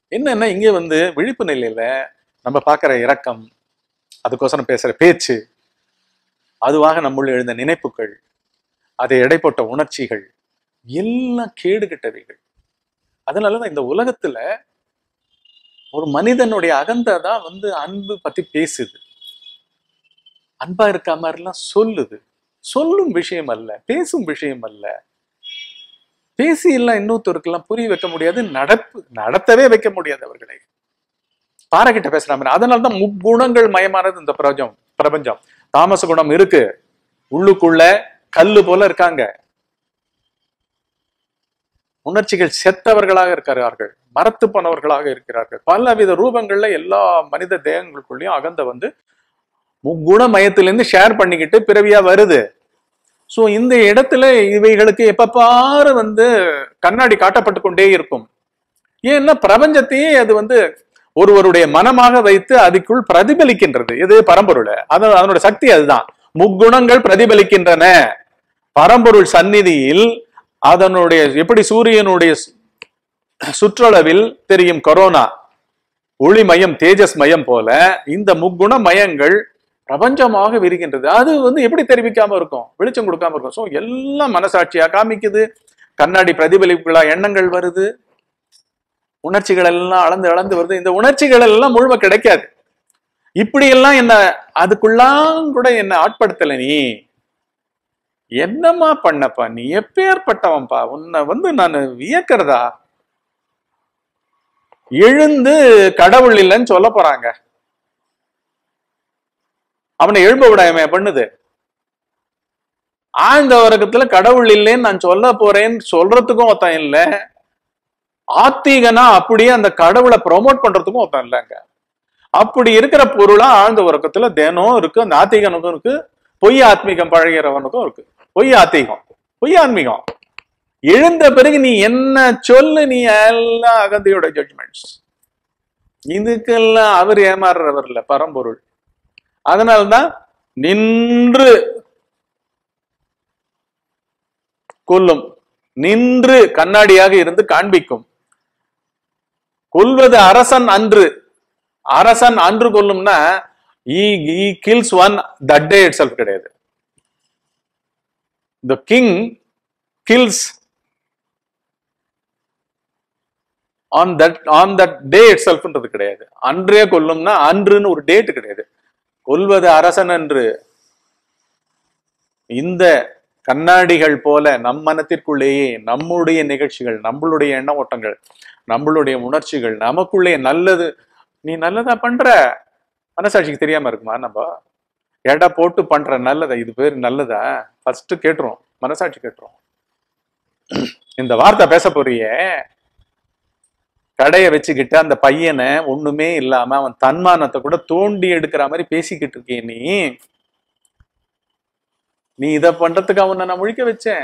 Speaker 1: என்னன்னா இங்கே வந்து விழிப்பு நிலையில நம்ம பார்க்குற இரக்கம் அதுக்கோசரம் பேசுற பேச்சு அதுவாக நம்முள்ள எழுந்த நினைப்புகள் அதை எடைப்பட்ட உணர்ச்சிகள் எல்லாம் கேடு கெட்டவைகள் அதனாலதான் இந்த உலகத்துல ஒரு மனிதனுடைய அகந்தை தான் வந்து அன்பு பத்தி பேசுது அன்பா இருக்க மாதிரிலாம் சொல்லுது சொல்லும் விஷயம் அல்ல பேசும் விஷயம் அல்ல பேசி எல்லாம் இன்னொருத்தருக்கெல்லாம் புரிய வைக்க முடியாது நடப்பு நடத்தவே வைக்க முடியாது அவர்களை பாறைகிட்ட பேசுற மாதிரி அதனாலதான் முக்குணங்கள் மயமானது இந்த பிரபஞ்சம் பிரபஞ்சம் தாமச குணம் இருக்கு உள்ளுக்குள்ள கல்லு போல இருக்காங்க உணர்ச்சிகள் செத்தவர்களாக இருக்கிறார்கள் மரத்து போனவர்களாக இருக்கிறார்கள் பலவித ரூபங்கள்ல எல்லா மனித தேகங்களுக்குள்ளேயும் அகந்த வந்து முக்குண மயத்திலிருந்து ஷேர் பண்ணிக்கிட்டு பிறவியா வருது சோ இந்த இடத்துல இவைகளுக்கு எப்ப பாரு வந்து கண்ணாடி காட்டப்பட்டு கொண்டே இருக்கும் ஏன்னா பிரபஞ்சத்தையே அது வந்து ஒருவருடைய மனமாக வைத்து அதுக்குள் பிரதிபலிக்கின்றது இது பரம்பொருள் அது அதனோட சக்தி அதுதான் முக்குணங்கள் பிரதிபலிக்கின்றன பரம்பொருள் சந்நிதியில் அதனுடைய எப்படி சூரியனுடைய சு- சுற்றளவில் தெரியும் கொரோனா ஒளிமயம் தேஜஸ் மயம் போல இந்த முக்குண மயங்கள் பிரபஞ்சமாக விரிகின்றது அது வந்து எப்படி தெரிவிக்காம இருக்கும் வெளிச்சம் கொடுக்காம இருக்கும் ஸோ எல்லாம் மனசாட்சியா காமிக்குது கண்ணாடி பிரதிபலிப்புகளா எண்ணங்கள் வருது உணர்ச்சிகள் எல்லாம் அளந்து அளந்து வருது இந்த உணர்ச்சிகள் எல்லாம் முழுமை கிடைக்காது இப்படி எல்லாம் என்ன அதுக்குள்ளாம் கூட என்ன ஆட்படுத்தல நீ என்னம்மா பண்ணப்பா நீ எப்பேற்பட்டவன்பா உன்னை வந்து நான் வியக்கிறதா எழுந்து கடவுள் இல்லைன்னு சொல்ல போறாங்க அவனை எழும்ப விடாம பண்ணுது ஆழ்ந்த உறக்கத்துல கடவுள் இல்லைன்னு நான் சொல்ல போறேன்னு சொல்றதுக்கும் ஒருத்தன் இல்ல ஆத்திகனா அப்படியே அந்த கடவுளை ப்ரொமோட் பண்றதுக்கும் ஒருத்தன் இல்லைங்க அப்படி இருக்கிற பொருளா ஆழ்ந்த உறக்கத்துல தினம் இருக்கு அந்த ஆத்திகனுக்கும் இருக்கு பொய் ஆத்மீகம் பழகிறவனுக்கும் இருக்கு பொய் ஆத்திகம் பொய் ஆன்மீகம் எழுந்த பிறகு நீ என்ன சொல்லு நீ எல்லாம் அகந்தையோட ஜட்மெண்ட்ஸ் இதுக்கெல்லாம் அவர் ஏமாறுறவர் இல்ல பரம்பொருள் அதனால்தான் நின்று கொல்லும் நின்று கண்ணாடியாக இருந்து காண்பிக்கும் கொல்வது அரசன் அன்று அரசன் அன்று கொல்லும்னா he kills one that day itself கிடையாது the king kills on that on that day it செல்ஃப்ன்றது கிடையாது அன்றே கொல்லும்னா அன்றுன்னு ஒரு டேட் கிடையாது கொல்வது அரசன் என்று இந்த கண்ணாடிகள் போல நம் மனத்திற்குள்ளேயே நம்முடைய நிகழ்ச்சிகள் நம்மளுடைய எண்ண ஓட்டங்கள் நம்மளுடைய உணர்ச்சிகள் நமக்குள்ளே நல்லது நீ நல்லதா பண்ற மனசாட்சிக்கு தெரியாம இருக்குமா நம்ம எடை போட்டு பண்ற நல்லதா இது பேர் நல்லதா ஃபர்ஸ்ட் கேட்டுரும் மனசாட்சி கேட்டுரும் இந்த வார்த்தை பேச போறியே கடையை வச்சுக்கிட்டு அந்த பையனை ஒண்ணுமே இல்லாம அவன் தன்மானத்தை கூட தோண்டி எடுக்கிற மாதிரி பேசிக்கிட்டு இருக்கே நீ நீ இத பண்றதுக்கு அவனை நான் முழிக்க வச்சேன்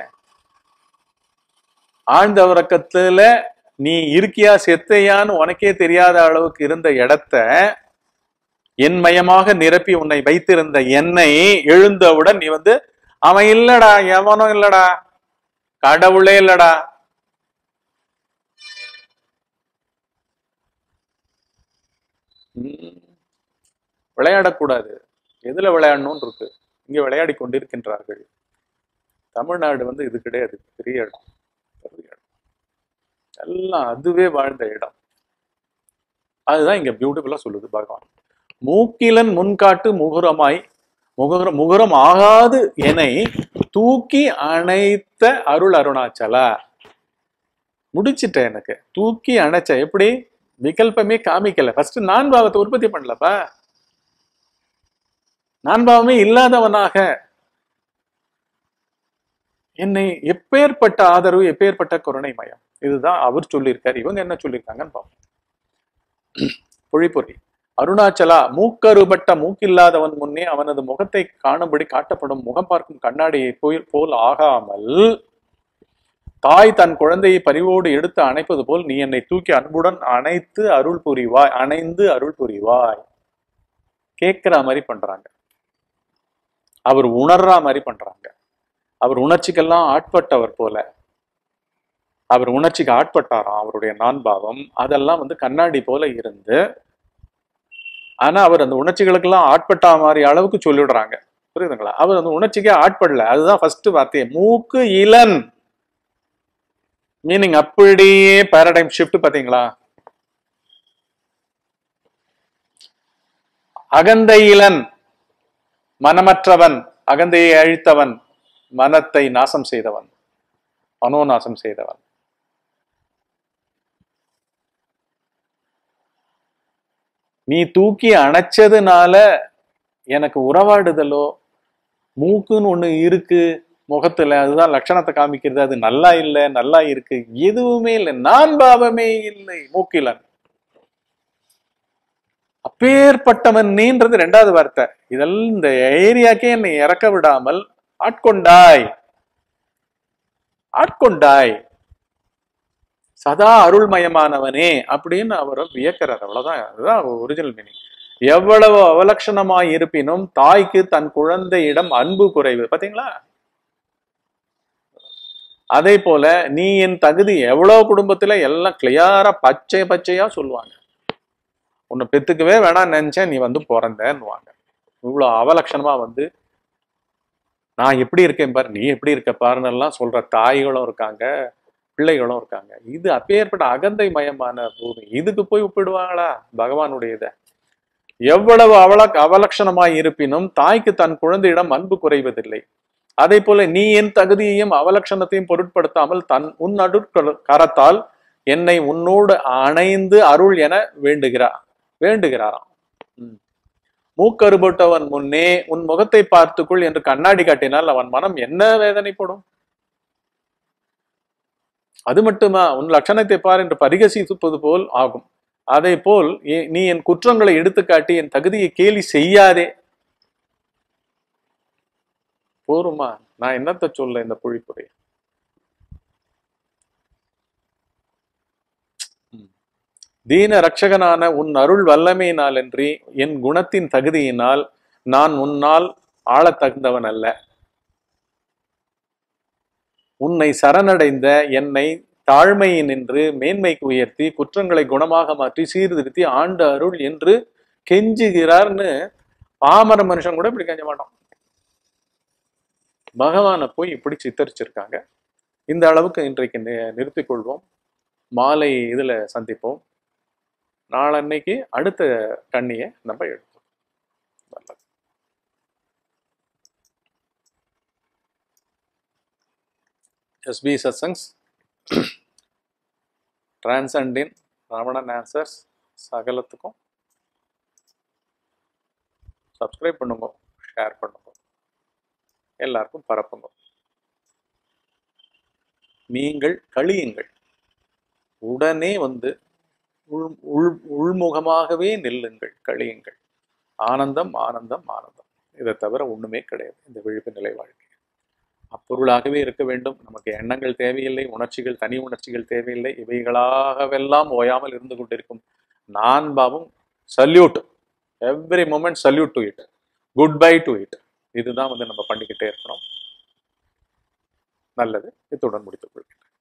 Speaker 1: ஆழ்ந்த உறக்கத்துல நீ இருக்கியா செத்தையான்னு உனக்கே தெரியாத அளவுக்கு இருந்த இடத்த என்மயமாக நிரப்பி உன்னை வைத்திருந்த என்னை எழுந்தவுடன் நீ வந்து அவன் இல்லடா எவனும் இல்லடா கடவுளே இல்லடா ம். விளையாடக்கூடாது எதுல விளையாடணும்னு இருக்கு இங்க விளையாடி கொண்டிருக்கின்றார்கள் தமிழ்நாடு வந்து இது கிடையாது பெரிய இடம் பெரிய இடம் எல்லாம் அதுவே வாழ்ந்த இடம் அதுதான் இங்க பியூட்டிஃபுல்லா சொல்லுது பகவான் மூக்கிலன் முன்காட்டு முகுரமாய் முகுர முகுரம் ஆகாது என்னை தூக்கி அணைத்த அருள் அருணாச்சலா முடிச்சிட்டேன் எனக்கு தூக்கி அணைச்ச எப்படி விகல்பமே காமிக்கல ஃபர்ஸ்ட் நான் பாவத்தை உற்பத்தி பண்ணலப்பா நான் பாவமே இல்லாதவனாக என்னை எப்பேற்பட்ட ஆதரவு எப்பேற்பட்ட கருணை மயம் இதுதான் அவர் சொல்லியிருக்காரு இவங்க என்ன சொல்லியிருக்காங்கன்னு பார்ப்போம் பொழிப்பொறி அருணாச்சலா மூக்கருபட்ட மூக்கில்லாதவன் முன்னே அவனது முகத்தை காணும்படி காட்டப்படும் முகம் பார்க்கும் கண்ணாடியை போய் போல் ஆகாமல் தாய் தன் குழந்தையை பரிவோடு எடுத்து அணைப்பது போல் நீ என்னை தூக்கி அன்புடன் அணைத்து அருள் புரிவாய் அணைந்து அருள் புரிவாய் கேட்கிற மாதிரி பண்றாங்க அவர் உணர்ற மாதிரி பண்றாங்க அவர் உணர்ச்சிக்கெல்லாம் ஆட்பட்டவர் போல அவர் உணர்ச்சிக்கு ஆட்பட்டாராம் அவருடைய நான்பாவம் அதெல்லாம் வந்து கண்ணாடி போல இருந்து ஆனா அவர் அந்த உணர்ச்சிகளுக்கெல்லாம் ஆட்பட்டா மாதிரி அளவுக்கு சொல்லிவிடுறாங்க புரியுதுங்களா அவர் அந்த உணர்ச்சிக்கே ஆட்படல அதுதான் ஃபர்ஸ்ட் வார்த்தையே மூக்கு இளன் மீனிங் அப்படியே பேரடைம் ஷிஃப்ட் பாத்தீங்களா அகந்தை இளன் மனமற்றவன் அகந்தையை அழித்தவன் மனத்தை நாசம் செய்தவன் மனோநாசம் செய்தவன் நீ தூக்கி அணைச்சதுனால எனக்கு உறவாடுதலோ மூக்குன்னு ஒண்ணு இருக்கு முகத்துல அதுதான் லட்சணத்தை காமிக்கிறது அது நல்லா இல்லை நல்லா இருக்கு எதுவுமே இல்லை நான் பாவமே இல்லை மூக்கிலன் அப்பேற்பட்டவன் நீன்றது ரெண்டாவது வார்த்தை இதெல்லாம் இந்த ஏரியாக்கே என்னை இறக்க விடாமல் ஆட்கொண்டாய் ஆட்கொண்டாய் சதா அருள்மயமானவனே அப்படின்னு அவரை வியக்கிறார் அவ்வளவுதான் அதுதான் ஒரிஜினல் மீனிங் எவ்வளவு அவலட்சணமாய் இருப்பினும் தாய்க்கு தன் குழந்தையிடம் அன்பு குறைவு பாத்தீங்களா அதே போல நீ என் தகுதி எவ்வளவு குடும்பத்துல எல்லாம் கிளியாரா பச்சை பச்சையா சொல்லுவாங்க உன்னை பெத்துக்கவே வேணாம் நினைச்சேன் நீ வந்து பிறந்தன்னுவாங்க இவ்வளவு அவலட்சணமா வந்து நான் எப்படி இருக்கேன் பாரு நீ எப்படி இருக்க பாருன்னு எல்லாம் சொல்ற தாய்களும் இருக்காங்க பிள்ளைகளும் இருக்காங்க இது அப்பேற்பட்ட அகந்தை மயமான பூமி இதுக்கு போய் ஒப்பிடுவாங்களா பகவானுடைய இதை எவ்வளவு அவல அவலட்சணமாய் இருப்பினும் தாய்க்கு தன் குழந்தையிடம் அன்பு குறைவதில்லை அதே போல நீ என் தகுதியையும் அவலட்சணத்தையும் பொருட்படுத்தாமல் தன் உன் அடுக்கர- கரத்தால் என்னை உன்னோடு அணைந்து அருள் என வேண்டுகிறார் வேண்டுகிறாராம் ம். மூக்கறுபட்டவன் முன்னே உன் முகத்தை பார்த்துக்குள் என்று கண்ணாடி காட்டினால் அவன் மனம் என்ன வேதனைப்படும் அது மட்டுமா உன் லட்சணத்தை பார் என்று பரிகசிப்பது போல் ஆகும் அதே போல் ஏ- நீ என் குற்றங்களை எடுத்துக்காட்டி என் தகுதியை கேலி செய்யாதே போருமா நான் என்னத்த சொல்ல இந்த பொழிப்புரை தீன ரட்சகனான உன் அருள் வல்லமையினாலன்றி என் குணத்தின் தகுதியினால் நான் உன்னால் ஆளத் தகுந்தவன் அல்ல உன்னை சரணடைந்த என்னை தாழ்மையினின்று மேன்மைக்கு உயர்த்தி குற்றங்களை குணமாக மாற்றி சீர்திருத்தி ஆண்டு அருள் என்று கெஞ்சுகிறார்னு பாமர மனுஷன் கூட இப்படி கெஞ்ச மாட்டான் பகவானை போய் இப்படி சித்தரிச்சிருக்காங்க இந்த அளவுக்கு இன்றைக்கு நி- நிறுத்திக் கொள்வோம் மாலை இதுல சந்திப்போம் நாளன்னைக்கு அடுத்த கண்ணியை நம்ம எடுப்போம் நல்லது SP satsangs transcending Ramanan answers சகலத்துக்கும் சப்ஸ்கிரைப் பண்ணுங்க ஷேர் பண்ணுங்க எல்லாருக்கும் பரப்புங்க நீங்கள் கழியுங்கள் உடனே வந்து உள் உள் உள்முகமாகவே நில்லுங்கள் கழியுங்கள் ஆனந்தம் ஆனந்தம் ஆனந்தம் இதை தவிர ஒண்ணுமே கிடையாது இந்த விழிப்பு நிலை வாழ்க்கை அப்பொருளாகவே இருக்க வேண்டும் நமக்கு எண்ணங்கள் தேவையில்லை உணர்ச்சிகள் தனி உணர்ச்சிகள் தேவையில்லை இவைகளாகவெல்லாம் ஓயாமல் இருந்து கொண்டிருக்கும் நான் பாவம் salute every moment salute to it good bye to it இதுதான் வந்து நம்ம பண்ணிக்கிட்டே இருக்கணும் நல்லது இத்துடன் முடித்துக் கொள்கிறேன்